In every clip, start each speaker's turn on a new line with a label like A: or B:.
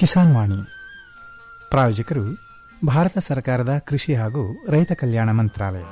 A: ಕಿಸಾನ್ ವಾಣಿ ಪ್ರಾಯೋಜಕರು ಭಾರತ ಸರ್ಕಾರದ ಕೃಷಿ ಹಾಗೂ ರೈತ ಕಲ್ಯಾಣ ಮಂತ್ರಾಲಯ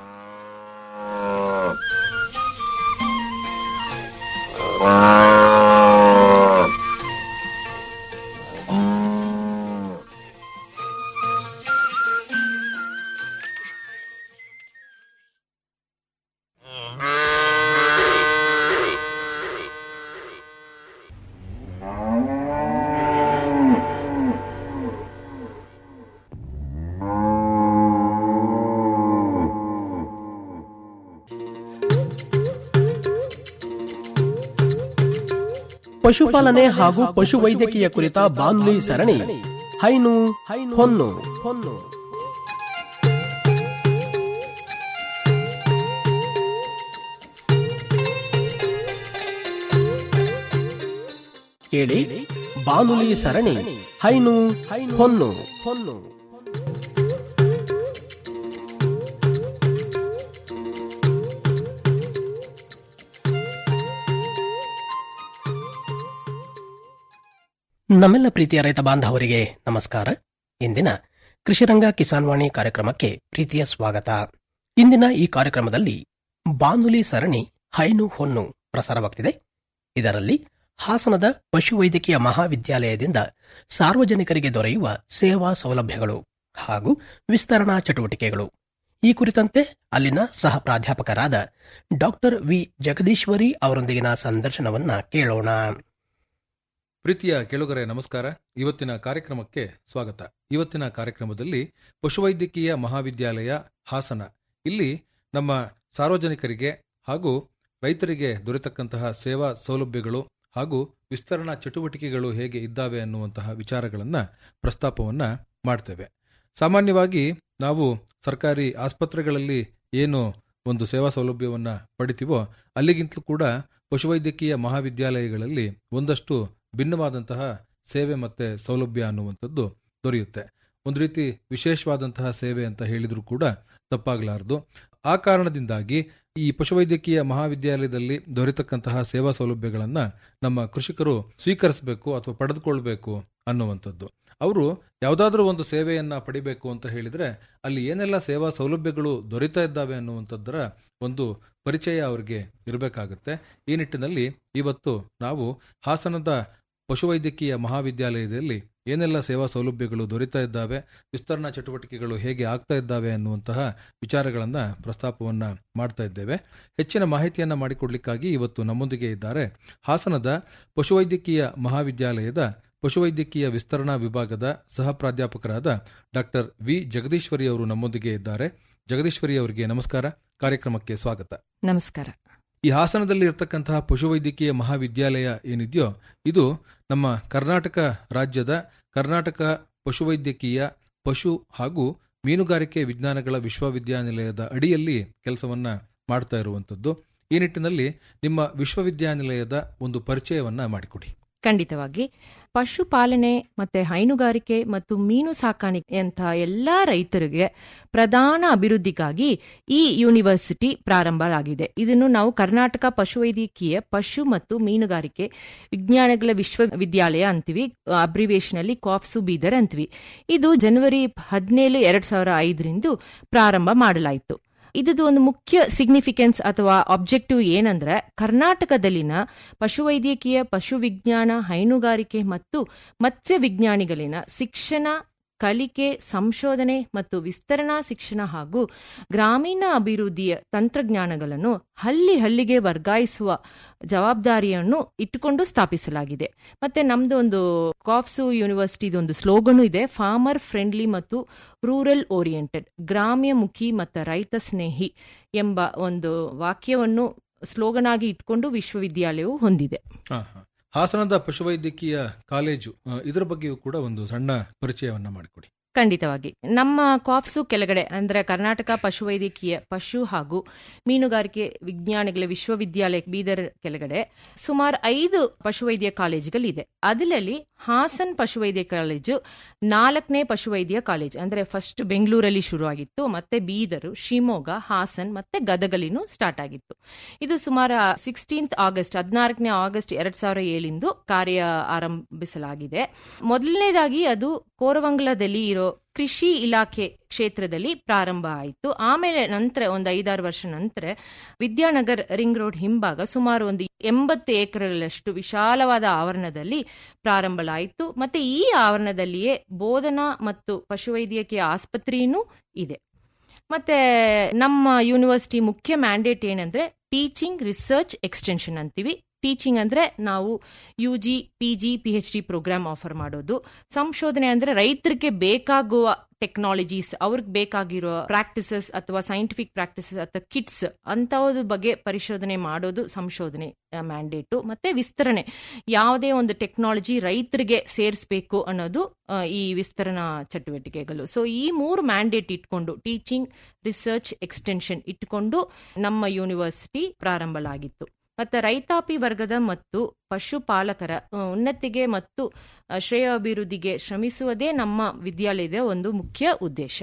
B: ಪಶುಪಾಲನೆ ಹಾಗೂ ಪಶುವೈದ್ಯಕೀಯ ಕುರಿತ ಬಾನುಲಿ ಸರಣಿ ಹೈನು ಹೊನ್ನು ಹೊನ್ನು ಕೇಳಿ ಬಾನುಲಿ ಸರಣಿ ಹೈನು ಹೊನ್ನು ಹೊನ್ನು ನಮ್ಮೆಲ್ಲ ಪ್ರೀತಿಯ ರೈತ ಬಾಂಧವರಿಗೆ ನಮಸ್ಕಾರ ಇಂದಿನ ಕೃಷಿರಂಗ ಕಿಸಾನ್ವಾಣಿ ಕಾರ್ಯಕ್ರಮಕ್ಕೆ ಪ್ರೀತಿಯ ಸ್ವಾಗತ ಇಂದಿನ ಈ ಕಾರ್ಯಕ್ರಮದಲ್ಲಿ ಬಾನುಲಿ ಸರಣಿ ಹೈನು ಹೊನ್ನು ಪ್ರಸಾರವಾಗ್ತಿದೆ ಇದರಲ್ಲಿ ಹಾಸನದ ಪಶುವೈದ್ಯಕೀಯ ಮಹಾವಿದ್ಯಾಲಯದಿಂದ ಸಾರ್ವಜನಿಕರಿಗೆ ದೊರೆಯುವ ಸೇವಾ ಸೌಲಭ್ಯಗಳು ಹಾಗೂ ವಿಸ್ತರಣಾ ಚಟುವಟಿಕೆಗಳು ಈ ಕುರಿತಂತೆ ಅಲ್ಲಿನ ಸಹ ಪ್ರಾಧ್ಯಾಪಕರಾದ ಡಾಕ್ಟರ್ ವಿ ಜಗದೀಶ್ವರಿ ಅವರೊಂದಿಗಿನ ಸಂದರ್ಶನವನ್ನ ಕೇಳೋಣ
C: ಪ್ರೀತಿಯ ಕೇಳುಗರೆ ನಮಸ್ಕಾರ ಇವತ್ತಿನ ಕಾರ್ಯಕ್ರಮಕ್ಕೆ ಸ್ವಾಗತ ಇವತ್ತಿನ ಕಾರ್ಯಕ್ರಮದಲ್ಲಿ ಪಶುವೈದ್ಯಕೀಯ ಮಹಾವಿದ್ಯಾಲಯ ಹಾಸನ ಇಲ್ಲಿ ನಮ್ಮ ಸಾರ್ವಜನಿಕರಿಗೆ ಹಾಗೂ ರೈತರಿಗೆ ದೊರೆತಕ್ಕಂತಹ ಸೇವಾ ಸೌಲಭ್ಯಗಳು ಹಾಗೂ ವಿಸ್ತರಣಾ ಚಟುವಟಿಕೆಗಳು ಹೇಗೆ ಇದ್ದಾವೆ ಅನ್ನುವಂತಹ ವಿಚಾರಗಳನ್ನ ಪ್ರಸ್ತಾಪವನ್ನ ಮಾಡ್ತೇವೆ ಸಾಮಾನ್ಯವಾಗಿ ನಾವು ಸರ್ಕಾರಿ ಆಸ್ಪತ್ರೆಗಳಲ್ಲಿ ಏನು ಒಂದು ಸೇವಾ ಸೌಲಭ್ಯವನ್ನ ಪಡಿತೀವೋ ಅಲ್ಲಿಗಿಂತಲೂ ಕೂಡ ಪಶುವೈದ್ಯಕೀಯ ಮಹಾವಿದ್ಯಾಲಯಗಳಲ್ಲಿ ಒಂದಷ್ಟು ಭಿನ್ನವಾದಂತಹ ಸೇವೆ ಮತ್ತೆ ಸೌಲಭ್ಯ ಅನ್ನುವಂಥದ್ದು ದೊರೆಯುತ್ತೆ ಒಂದು ರೀತಿ ವಿಶೇಷವಾದಂತಹ ಸೇವೆ ಅಂತ ಹೇಳಿದ್ರು ಕೂಡ ತಪ್ಪಾಗಲಾರದು ಆ ಕಾರಣದಿಂದಾಗಿ ಈ ಪಶುವೈದ್ಯಕೀಯ ಮಹಾವಿದ್ಯಾಲಯದಲ್ಲಿ ದೊರೆತಕ್ಕಂತಹ ಸೇವಾ ಸೌಲಭ್ಯಗಳನ್ನ ನಮ್ಮ ಕೃಷಿಕರು ಸ್ವೀಕರಿಸಬೇಕು ಅಥವಾ ಪಡೆದುಕೊಳ್ಬೇಕು ಅನ್ನುವಂಥದ್ದು ಅವರು ಯಾವುದಾದ್ರೂ ಒಂದು ಸೇವೆಯನ್ನ ಪಡಿಬೇಕು ಅಂತ ಹೇಳಿದ್ರೆ ಅಲ್ಲಿ ಏನೆಲ್ಲ ಸೇವಾ ಸೌಲಭ್ಯಗಳು ದೊರೀತಾ ಇದ್ದಾವೆ ಅನ್ನುವಂಥದ್ದರ ಒಂದು ಪರಿಚಯ ಅವರಿಗೆ ಇರಬೇಕಾಗುತ್ತೆ ಈ ನಿಟ್ಟಿನಲ್ಲಿ ಇವತ್ತು ನಾವು ಹಾಸನದ ಪಶುವೈದ್ಯಕೀಯ ಮಹಾವಿದ್ಯಾಲಯದಲ್ಲಿ ಏನೆಲ್ಲ ಸೇವಾ ಸೌಲಭ್ಯಗಳು ದೊರೀತಾ ಇದ್ದಾವೆ ವಿಸ್ತರಣಾ ಚಟುವಟಿಕೆಗಳು ಹೇಗೆ ಆಗ್ತಾ ಇದ್ದಾವೆ ಅನ್ನುವಂತಹ ವಿಚಾರಗಳನ್ನ ಪ್ರಸ್ತಾಪವನ್ನ ಮಾಡ್ತಾ ಇದ್ದೇವೆ ಹೆಚ್ಚಿನ ಮಾಹಿತಿಯನ್ನ ಮಾಡಿಕೊಡ್ಲಿಕ್ಕಾಗಿ ಇವತ್ತು ನಮ್ಮೊಂದಿಗೆ ಇದ್ದಾರೆ ಹಾಸನದ ಪಶುವೈದ್ಯಕೀಯ ಮಹಾವಿದ್ಯಾಲಯದ ಪಶುವೈದ್ಯಕೀಯ ವಿಸ್ತರಣಾ ವಿಭಾಗದ ಸಹ ಪ್ರಾಧ್ಯಾಪಕರಾದ ಡಾಕ್ಟರ್ ವಿ ಜಗದೀಶ್ವರಿ ಅವರು ನಮ್ಮೊಂದಿಗೆ ಇದ್ದಾರೆ ಜಗದೀಶ್ವರಿ ಅವರಿಗೆ ನಮಸ್ಕಾರ ಕಾರ್ಯಕ್ರಮಕ್ಕೆ ಸ್ವಾಗತ
D: ನಮಸ್ಕಾರ
C: ಈ ಹಾಸನದಲ್ಲಿ ಇರತಕ್ಕಂತಹ ಪಶುವೈದ್ಯಕೀಯ ಮಹಾವಿದ್ಯಾಲಯ ಏನಿದೆಯೋ ಇದು ನಮ್ಮ ಕರ್ನಾಟಕ ರಾಜ್ಯದ ಕರ್ನಾಟಕ ಪಶುವೈದ್ಯಕೀಯ ಪಶು ಹಾಗೂ ಮೀನುಗಾರಿಕೆ ವಿಜ್ಞಾನಗಳ ವಿಶ್ವವಿದ್ಯಾನಿಲಯದ ಅಡಿಯಲ್ಲಿ ಕೆಲಸವನ್ನ ಮಾಡ್ತಾ ಇರುವಂತದ್ದು ಈ ನಿಟ್ಟಿನಲ್ಲಿ ನಿಮ್ಮ ವಿಶ್ವವಿದ್ಯಾನಿಲಯದ ಒಂದು ಪರಿಚಯವನ್ನ ಮಾಡಿಕೊಡಿ
D: ಖಂಡಿತವಾಗಿ ಪಶುಪಾಲನೆ ಮತ್ತೆ ಹೈನುಗಾರಿಕೆ ಮತ್ತು ಮೀನು ಸಾಕಾಣಿಕೆ ಅಂತ ಎಲ್ಲಾ ರೈತರಿಗೆ ಪ್ರಧಾನ ಅಭಿವೃದ್ಧಿಗಾಗಿ ಈ ಯೂನಿವರ್ಸಿಟಿ ಪ್ರಾರಂಭ ಆಗಿದೆ ಇದನ್ನು ನಾವು ಕರ್ನಾಟಕ ಪಶುವೈದ್ಯಕೀಯ ಪಶು ಮತ್ತು ಮೀನುಗಾರಿಕೆ ವಿಜ್ಞಾನಗಳ ವಿಶ್ವವಿದ್ಯಾಲಯ ಅಂತೀವಿ ಅಬ್ರಿವೇಶನ್ ಅಲ್ಲಿ ಕಾಫ್ಸು ಬೀದರ್ ಅಂತೀವಿ ಇದು ಜನವರಿ ಹದಿನೇಳು ಎರಡ್ ಸಾವಿರ ಐದರಿಂದ ಪ್ರಾರಂಭ ಮಾಡಲಾಯಿತು ಇದು ಒಂದು ಮುಖ್ಯ ಸಿಗ್ನಿಫಿಕೆನ್ಸ್ ಅಥವಾ ಆಬ್ಜೆಕ್ಟಿವ್ ಏನಂದ್ರೆ ಕರ್ನಾಟಕದಲ್ಲಿನ ಪಶುವೈದ್ಯಕೀಯ ಪಶು ವಿಜ್ಞಾನ ಹೈನುಗಾರಿಕೆ ಮತ್ತು ಮತ್ಸ್ಯ ವಿಜ್ಞಾನಿಗಳಿನ ಶಿಕ್ಷಣ ಕಲಿಕೆ ಸಂಶೋಧನೆ ಮತ್ತು ವಿಸ್ತರಣಾ ಶಿಕ್ಷಣ ಹಾಗೂ ಗ್ರಾಮೀಣ ಅಭಿವೃದ್ಧಿಯ ತಂತ್ರಜ್ಞಾನಗಳನ್ನು ಹಳ್ಳಿ ಹಳ್ಳಿಗೆ ವರ್ಗಾಯಿಸುವ ಜವಾಬ್ದಾರಿಯನ್ನು ಇಟ್ಟುಕೊಂಡು ಸ್ಥಾಪಿಸಲಾಗಿದೆ ಮತ್ತೆ ನಮ್ದು ಒಂದು ಕಾಫ್ಸು ಯೂನಿವರ್ಸಿಟಿದು ಒಂದು ಸ್ಲೋಗನು ಇದೆ ಫಾರ್ಮರ್ ಫ್ರೆಂಡ್ಲಿ ಮತ್ತು ರೂರಲ್ ಓರಿಯೆಂಟೆಡ್ ಗ್ರಾಮ್ಯ ಮುಖಿ ಮತ್ತು ರೈತ ಸ್ನೇಹಿ ಎಂಬ ಒಂದು ವಾಕ್ಯವನ್ನು ಸ್ಲೋಗನ್ ಆಗಿ ಇಟ್ಕೊಂಡು ವಿಶ್ವವಿದ್ಯಾಲಯವು ಹೊಂದಿದೆ
C: ಹಾ, ಹಾ. ಹಾಸನದ ಪಶುವೈದ್ಯಕೀಯ ಕಾಲೇಜು ಆ, ಇದರ ಬಗ್ಗೆಯೂ ಕೂಡ ಒಂದು ಸಣ್ಣ ಪರಿಚಯವನ್ನ ಮಾಡಿಕೊಡಿ
D: ಖಂಡಿತವಾಗಿ ನಮ್ಮ ಕಾಫ್ಸು ಕೆಳಗಡೆ ಅಂದ್ರೆ ಕರ್ನಾಟಕ ಪಶುವೈದ್ಯಕೀಯ ಪಶು ಹಾಗೂ ಮೀನುಗಾರಿಕೆ ವಿಜ್ಞಾನಗಳ ವಿಶ್ವವಿದ್ಯಾಲಯ ಬೀದರ್ ಕೆಳಗಡೆ ಸುಮಾರು ಐದು ಪಶುವೈದ್ಯ ಕಾಲೇಜುಗಳಿದೆ ಅದರಲ್ಲಿ ಹಾಸನ್ ಪಶುವೈದ್ಯ ಕಾಲೇಜು ನಾಲ್ಕನೇ ಪಶುವೈದ್ಯ ಕಾಲೇಜ್ ಅಂದ್ರೆ ಫಸ್ಟ್ ಬೆಂಗಳೂರಲ್ಲಿ ಶುರುವಾಗಿತ್ತು ಮತ್ತೆ ಬೀದರು ಶಿವಮೊಗ್ಗ ಹಾಸನ್ ಮತ್ತೆ ಗದಗಲಿನೂ ಸ್ಟಾರ್ಟ್ ಆಗಿತ್ತು ಇದು ಸುಮಾರು ಸಿಕ್ಸ್ಟೀನ್ತ್ ಆಗಸ್ಟ್ ಹದಿನಾಲ್ಕನೇ ಆಗಸ್ಟ್ ಎರಡ್ ಸಾವಿರ ಏಳಿಂದು ಕಾರ್ಯ ಆರಂಭಿಸಲಾಗಿದೆ ಮೊದಲನೇದಾಗಿ ಅದು ಕೋರವಂಗಲದಲ್ಲಿ ಇರೋ ಕೃಷಿ ಇಲಾಖೆ ಕ್ಷೇತ್ರದಲ್ಲಿ ಪ್ರಾರಂಭ ಆಯಿತು ಆಮೇಲೆ ನಂತರ ಒಂದು ಐದಾರು ವರ್ಷ ನಂತರ ವಿದ್ಯಾನಗರ್ ರಿಂಗ್ ರೋಡ್ ಹಿಂಭಾಗ ಸುಮಾರು ಒಂದು ಎಂಬತ್ತು ಎಕರೆಗಳಷ್ಟು ವಿಶಾಲವಾದ ಆವರಣದಲ್ಲಿ ಪ್ರಾರಂಭವಾಯಿತು ಮತ್ತೆ ಈ ಆವರಣದಲ್ಲಿಯೇ ಬೋಧನಾ ಮತ್ತು ಪಶುವೈದ್ಯಕೀಯ ಆಸ್ಪತ್ರೆಯೂ ಇದೆ ಮತ್ತೆ ನಮ್ಮ ಯೂನಿವರ್ಸಿಟಿ ಮುಖ್ಯ ಮ್ಯಾಂಡೇಟ್ ಏನಂದ್ರೆ ಟೀಚಿಂಗ್ ರಿಸರ್ಚ್ ಎಕ್ಸ್ಟೆನ್ಷನ್ ಅಂತೀವಿ ಟೀಚಿಂಗ್ ಅಂದ್ರೆ ನಾವು U G P G P H D program offer ಮಾಡೋದು ಸಂಶೋಧನೆ ಅಂದ್ರೆ ರೈತರಿಗೆ ಬೇಕಾಗುವ ಟೆಕ್ನಾಲಜೀಸ್ ಅವ್ರಿಗೆ ಬೇಕಾಗಿರೋ ಪ್ರಾಕ್ಟಿಸಸ್ ಅಥವಾ ಸೈಂಟಿಫಿಕ್ ಪ್ರಾಕ್ಟಿಸಸ್ ಅಥವಾ ಕಿಟ್ಸ್ ಅಂತವದ ಬಗ್ಗೆ ಪರಿಶೋಧನೆ ಮಾಡೋದು ಸಂಶೋಧನೆ ಮ್ಯಾಂಡೇಟು ಮತ್ತೆ ವಿಸ್ತರಣೆ ಯಾವುದೇ ಒಂದು ಟೆಕ್ನಾಲಜಿ ರೈತರಿಗೆ ಸೇರಿಸಬೇಕು ಅನ್ನೋದು ಆ, ಈ ವಿಸ್ತರಣಾ ಚಟುವಟಿಕೆಗಳು ಸೊ ಈ ಮೂರು ಮ್ಯಾಂಡೇಟ್ ಇಟ್ಕೊಂಡು ಟೀಚಿಂಗ್ ರಿಸರ್ಚ್ ಎಕ್ಸ್ಟೆನ್ಷನ್ ಇಟ್ಕೊಂಡು ನಮ್ಮ ಯೂನಿವರ್ಸಿಟಿ ಪ್ರಾರಂಭಲಾಗಿತ್ತು ಮತ್ತೆ ರೈತಾಪಿ ವರ್ಗದ ಮತ್ತು ಪಶುಪಾಲಕರ ಆ, ಉನ್ನತಿಗೆ ಮತ್ತು ಆ, ಶ್ರೇಯೋಭಿವೃದ್ಧಿಗೆ ಶ್ರಮಿಸುವುದೇ ನಮ್ಮ ವಿದ್ಯಾಲಯದ ಒಂದು ಮುಖ್ಯ ಉದ್ದೇಶ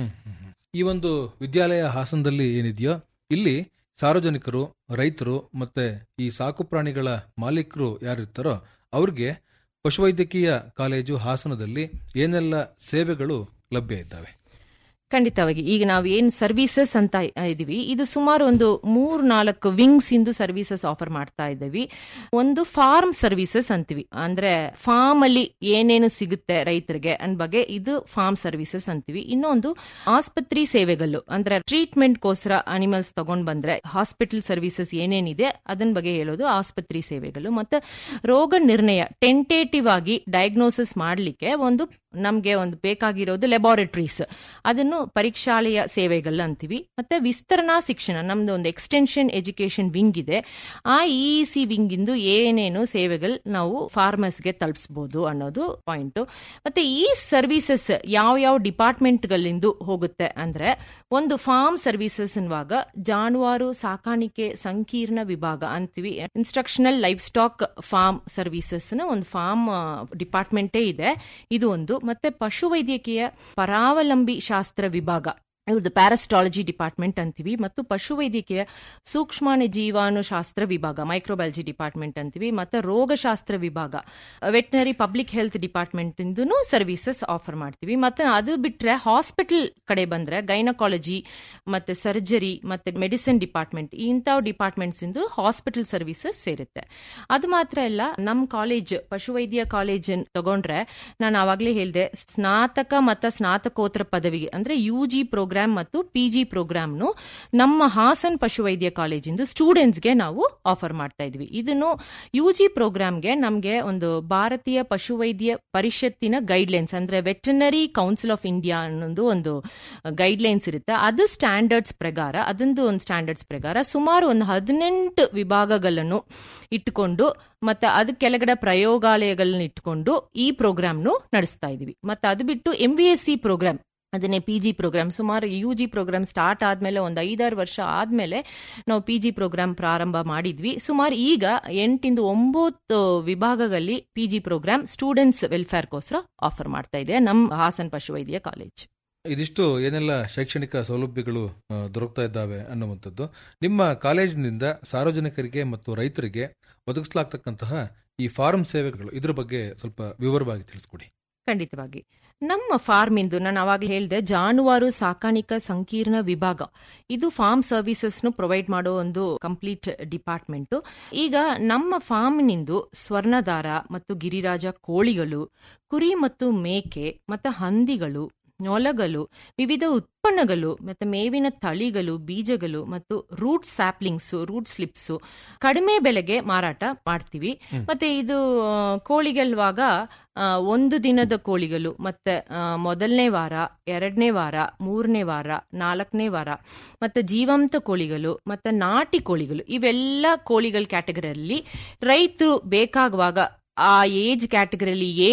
C: ಈ ಒಂದು ವಿದ್ಯಾಲಯ ಹಾಸನದಲ್ಲಿ ಏನಿದೆಯೋ ಇಲ್ಲಿ ಸಾರ್ವಜನಿಕರು ರೈತರು ಮತ್ತೆ ಈ ಸಾಕು ಪ್ರಾಣಿಗಳ ಮಾಲೀಕರು ಯಾರಿರ್ತಾರೋ ಅವ್ರಿಗೆ ಪಶುವೈದ್ಯಕೀಯ ಕಾಲೇಜು ಹಾಸನದಲ್ಲಿ ಏನೆಲ್ಲ ಸೇವೆಗಳು ಲಭ್ಯ ಇದ್ದಾವೆ
D: ಖಂಡಿತವಾಗಿ ಈಗ ನಾವು ಏನ್ ಸರ್ವಿಸಸ್ ಅಂತ ಇದೀವಿ ಇದು ಸುಮಾರು ಒಂದು ಮೂರ್ ನಾಲ್ಕು ವಿಂಗ್ಸ್ ಇಂದು ಸರ್ವಿಸಸ್ ಆಫರ್ ಮಾಡ್ತಾ ಇದ್ದೀವಿ ಒಂದು ಫಾರ್ಮ್ ಸರ್ವಿಸಸ್ ಅಂತೀವಿ ಅಂದ್ರೆ ಫಾರ್ಮ್ ಅಲ್ಲಿ ಏನೇನು ಸಿಗುತ್ತೆ ರೈತರಿಗೆ ಅನ್ ಬಗ್ಗೆ ಇದು ಫಾರ್ಮ್ ಸರ್ವಿಸಸ್ ಅಂತೀವಿ ಇನ್ನೊಂದು ಆಸ್ಪತ್ರೆ ಸೇವೆಗಳು ಅಂದ್ರೆ ಟ್ರೀಟ್ಮೆಂಟ್ಗೋಸ್ಕರ ಅನಿಮಲ್ಸ್ ತಗೊಂಡ್ ಬಂದ್ರೆ ಹಾಸ್ಪಿಟಲ್ ಸರ್ವಿಸಸ್ ಏನೇನಿದೆ ಅದನ್ ಬಗ್ಗೆ ಹೇಳೋದು ಆಸ್ಪತ್ರೆ ಸೇವೆಗಳು ಮತ್ತೆ ರೋಗ ನಿರ್ಣಯ ಟೆಂಟೇಟಿವ್ ಆಗಿ ಡಯಾಗ್ನೋಸಿಸ್ ಮಾಡಲಿಕ್ಕೆ ಒಂದು ನಮಗೆ ಒಂದು ಬೇಕಾಗಿರೋದು ಲೆಬಾರೆಟರೀಸ್ ಅದನ್ನು ಪರೀಕ್ಷಾಲಯ ಸೇವೆಗಳು ಅಂತೀವಿ ಮತ್ತೆ ವಿಸ್ತರಣಾ ಶಿಕ್ಷಣ ನಮ್ದು ಒಂದು ಎಕ್ಸ್ಟೆನ್ಷನ್ ಎಜುಕೇಶನ್ ವಿಂಗ್ ಇದೆ ಆ ಇ ಸಿ ವಿಂಗ್ ಇಂದು ಏನೇನು ಸೇವೆಗಳು ನಾವು ಫಾರ್ಮರ್ಸ್ಗೆ ತಲುಪಿಸಬಹುದು ಅನ್ನೋದು ಪಾಯಿಂಟ್ ಮತ್ತೆ ಈ ಸರ್ವಿಸಸ್ ಯಾವ ಯಾವ ಡಿಪಾರ್ಟ್ಮೆಂಟ್ಗಳಿಂದ ಹೋಗುತ್ತೆ ಅಂದ್ರೆ ಒಂದು ಫಾರ್ಮ್ ಸರ್ವಿಸಸ್ ಅನ್ನುವಾಗ ಜಾನುವಾರು ಸಾಕಾಣಿಕೆ ಸಂಕೀರ್ಣ ವಿಭಾಗ ಅಂತೀವಿ instructional life stock farm services ಒಂದು ಫಾರ್ಮ್ ಡಿಪಾರ್ಟ್ಮೆಂಟೇ ಇದೆ ಇದು ಒಂದು ಮತ್ತೆ ಪಶುವೈದ್ಯಕೀಯ ಪರಾವಲಂಬಿ ಶಾಸ್ತ್ರ ವಿಭಾಗ ಇವ್ರದ್ದು ಪ್ಯಾರಾಸ್ಟಾಲಜಿ ಡಿಪಾರ್ಟ್ಮೆಂಟ್ ಅಂತೀವಿ ಮತ್ತು ಪಶುವೈದ್ಯಕೀಯ ಸೂಕ್ಷ್ಮಾಣು ಜೀವಾಣುಶಾಸ್ತ್ರ ವಿಭಾಗ ಮೈಕ್ರೋಬಯಾಲಜಿ ಡಿಪಾರ್ಟ್ಮೆಂಟ್ ಅಂತೀವಿ ಮತ್ತೆ ರೋಗಶಾಸ್ತ್ರ ವಿಭಾಗ ವೆಟನರಿ ಪಬ್ಲಿಕ್ ಹೆಲ್ತ್ ಡಿಪಾರ್ಟ್ಮೆಂಟ್ ಇಂದೂ ಸರ್ವಿಸಸ್ ಆಫರ್ ಮಾಡ್ತೀವಿ ಮತ್ತೆ ಅದು ಬಿಟ್ರೆ ಹಾಸ್ಪಿಟಲ್ ಕಡೆ ಬಂದ್ರೆ ಗೈನಕಾಲಜಿ ಮತ್ತೆ ಸರ್ಜರಿ ಮತ್ತೆ ಮೆಡಿಸಿನ್ ಡಿಪಾರ್ಟ್ಮೆಂಟ್ ಇಂಥವು ಡಿಪಾರ್ಟ್ಮೆಂಟ್ಸ್ ಇಂದು ಹಾಸ್ಪಿಟಲ್ ಸರ್ವಿಸಸ್ ಸೇರುತ್ತೆ ಅದು ಮಾತ್ರ ಅಲ್ಲ ನಮ್ಮ ಕಾಲೇಜ್ ಪಶುವೈದ್ಯ ಕಾಲೇಜ್ ತಗೊಂಡ್ರೆ ನಾನು ಆವಾಗಲೇ ಹೇಳಿದೆ ಸ್ನಾತಕ ಮತ್ತು ಸ್ನಾತಕೋತ್ತರ ಪದವಿಗೆ ಅಂದ್ರೆ ಯು ಜಿ ಪ್ರೋಗ್ರಾಮ್ ಮತ್ತು ಪಿ ಜಿ ಪ್ರೋಗ್ರಾಮ್ನು ನಮ್ಮ ಹಾಸನ್ ಪಶುವೈದ್ಯ ಕಾಲೇಜಿಂದು ಸ್ಟೂಡೆಂಟ್ಸ್ಗೆ ನಾವು ಆಫರ್ ಮಾಡ್ತಾ ಇದ್ವಿ ಇದನ್ನು ಯು ಜಿ ಪ್ರೋಗ್ರಾಮ್ಗೆ ನಮಗೆ ಒಂದು ಭಾರತೀಯ ಪಶುವೈದ್ಯ ಪರಿಷತ್ತಿನ ಗೈಡ್ಲೈನ್ಸ್ ಅಂದ್ರೆ ವೆಟನರಿ ಕೌನ್ಸಿಲ್ ಆಫ್ ಇಂಡಿಯಾ ಅನ್ನೊಂದು ಒಂದು ಗೈಡ್ಲೈನ್ಸ್ ಇರುತ್ತೆ ಅದು ಸ್ಟ್ಯಾಂಡರ್ಡ್ಸ್ ಪ್ರಕಾರ ಅದೊಂದು ಒಂದು ಸ್ಟ್ಯಾಂಡರ್ಡ್ಸ್ ಪ್ರಕಾರ ಸುಮಾರು ಒಂದು ಹದಿನೆಂಟು ವಿಭಾಗಗಳನ್ನು ಇಟ್ಟುಕೊಂಡು ಮತ್ತೆ ಅದ ಕೆಳಗಡೆ ಪ್ರಯೋಗಾಲಯಗಳನ್ನ ಇಟ್ಕೊಂಡು ಈ ಪ್ರೋಗ್ರಾಮ್ನು ನಡೆಸ್ತಾ ಇದೀವಿ ಮತ್ತೆ ಅದು ಬಿಟ್ಟು M B S C program ಅದನ್ನೇ ಪಿ ಜಿ ಪ್ರೋಗ್ರಾಮ್ ಸುಮಾರು ಯು ಜಿ ಪ್ರೋಗ್ರಾಮ್ ಸ್ಟಾರ್ಟ್ ಆದ್ಮೇಲೆ ಒಂದು ಐದಾರು ವರ್ಷ ಆದ್ಮೇಲೆ ನಾವು ಪಿ ಜಿ ಪ್ರೋಗ್ರಾಮ್ ಪ್ರಾರಂಭ ಮಾಡಿದ್ವಿ ಸುಮಾರು ಈಗ ಎಂಟಿಂದ ಒಂಬತ್ತು ವಿಭಾಗಗಳಲ್ಲಿ ಪಿ ಜಿ ಪ್ರೋಗ್ರಾಮ್ ಸ್ಟೂಡೆಂಟ್ಸ್ ವೆಲ್ಫೇರ್ಗೋಸ್ಕರ ಆಫರ್ ಮಾಡ್ತಾ ಇದೆ ನಮ್ಮ ಹಾಸನ್ ಪಶುವೈದ್ಯ ಕಾಲೇಜ್
C: ಇದಿಷ್ಟು ಏನೆಲ್ಲ ಶೈಕ್ಷಣಿಕ ಸೌಲಭ್ಯಗಳು ಆ, ದೊರಕ್ತಾ ಇದ್ದಾವೆ ಅನ್ನುವಂಥದ್ದು ನಿಮ್ಮ ಕಾಲೇಜಿನಿಂದ ಸಾರ್ವಜನಿಕರಿಗೆ ಮತ್ತು ರೈತರಿಗೆ ಒದಗಿಸಲಾಗ್ತಕ್ಕಂತಹ ಈ ಫಾರ್ಮ್ ಸೇವೆಗಳು ಇದ್ರ ಬಗ್ಗೆ ಸ್ವಲ್ಪ ವಿವರವಾಗಿ ತಿಳಿಸ್ಕೊಡಿ
D: ಖಂಡಿತವಾಗಿ ನಮ್ಮ ಫಾರ್ಮ್ ಇಂದು ನಾನು ಅವಾಗಲೇ ಹೇಳಿದೆ ಜಾನುವಾರು ಸಾಕಾಣಿಕಾ ಸಂಕೀರ್ಣ ವಿಭಾಗ ಇದು ಫಾರ್ಮ್ ಸರ್ವಿಸಸ್ನು ಪ್ರೊವೈಡ್ ಮಾಡೋ ಒಂದು ಕಂಪ್ಲೀಟ್ ಡಿಪಾರ್ಟ್ಮೆಂಟ್ ಈಗ ನಮ್ಮ ಫಾರ್ಮ್ನಿಂದು ಸ್ವರ್ಣದಾರ ಮತ್ತು ಗಿರಿರಾಜ ಕೋಳಿಗಳು ಕುರಿ ಮತ್ತು ಮೇಕೆ ಮತ್ತು ಹಂದಿಗಳು ನೊಲಗಳು ವಿವಿಧ ಉತ್ಪನ್ನಗಳು ಮತ್ತು ಮೇವಿನ ತಳಿಗಳು ಬೀಜಗಳು ಮತ್ತು ರೂಟ್ ಸ್ಯಾಪ್ಲಿಂಗ್ಸ್ ರೂಟ್ ಸ್ಲಿಪ್ಸ್ ಕಡಿಮೆ ಬೆಲೆಗೆ ಮಾರಾಟ ಮಾಡ್ತೀವಿ ಮತ್ತೆ ಇದು ಆ, ಕೋಳಿಗೆಲ್ವಾಗ ಆ, ಒಂದು ದಿನದ ಕೋಳಿಗಳು ಮತ್ತೆ ಆ, ಮೊದಲನೇ ವಾರ ಎರಡನೇ ವಾರ ಮೂರನೇ ವಾರ ನಾಲ್ಕನೇ ವಾರ ಮತ್ತೆ ಜೀವಂತ ಕೋಳಿಗಳು ಮತ್ತೆ ನಾಟಿ ಕೋಳಿಗಳು ಇವೆಲ್ಲ ಕೋಳಿಗಳ ಕ್ಯಾಟಗರಿಯಲ್ಲಿ ರೈತರು ಬೇಕಾಗುವಾಗ ಆ ಏಜ್ ಕ್ಯಾಟಗರಿಯಲ್ಲಿ ಏನು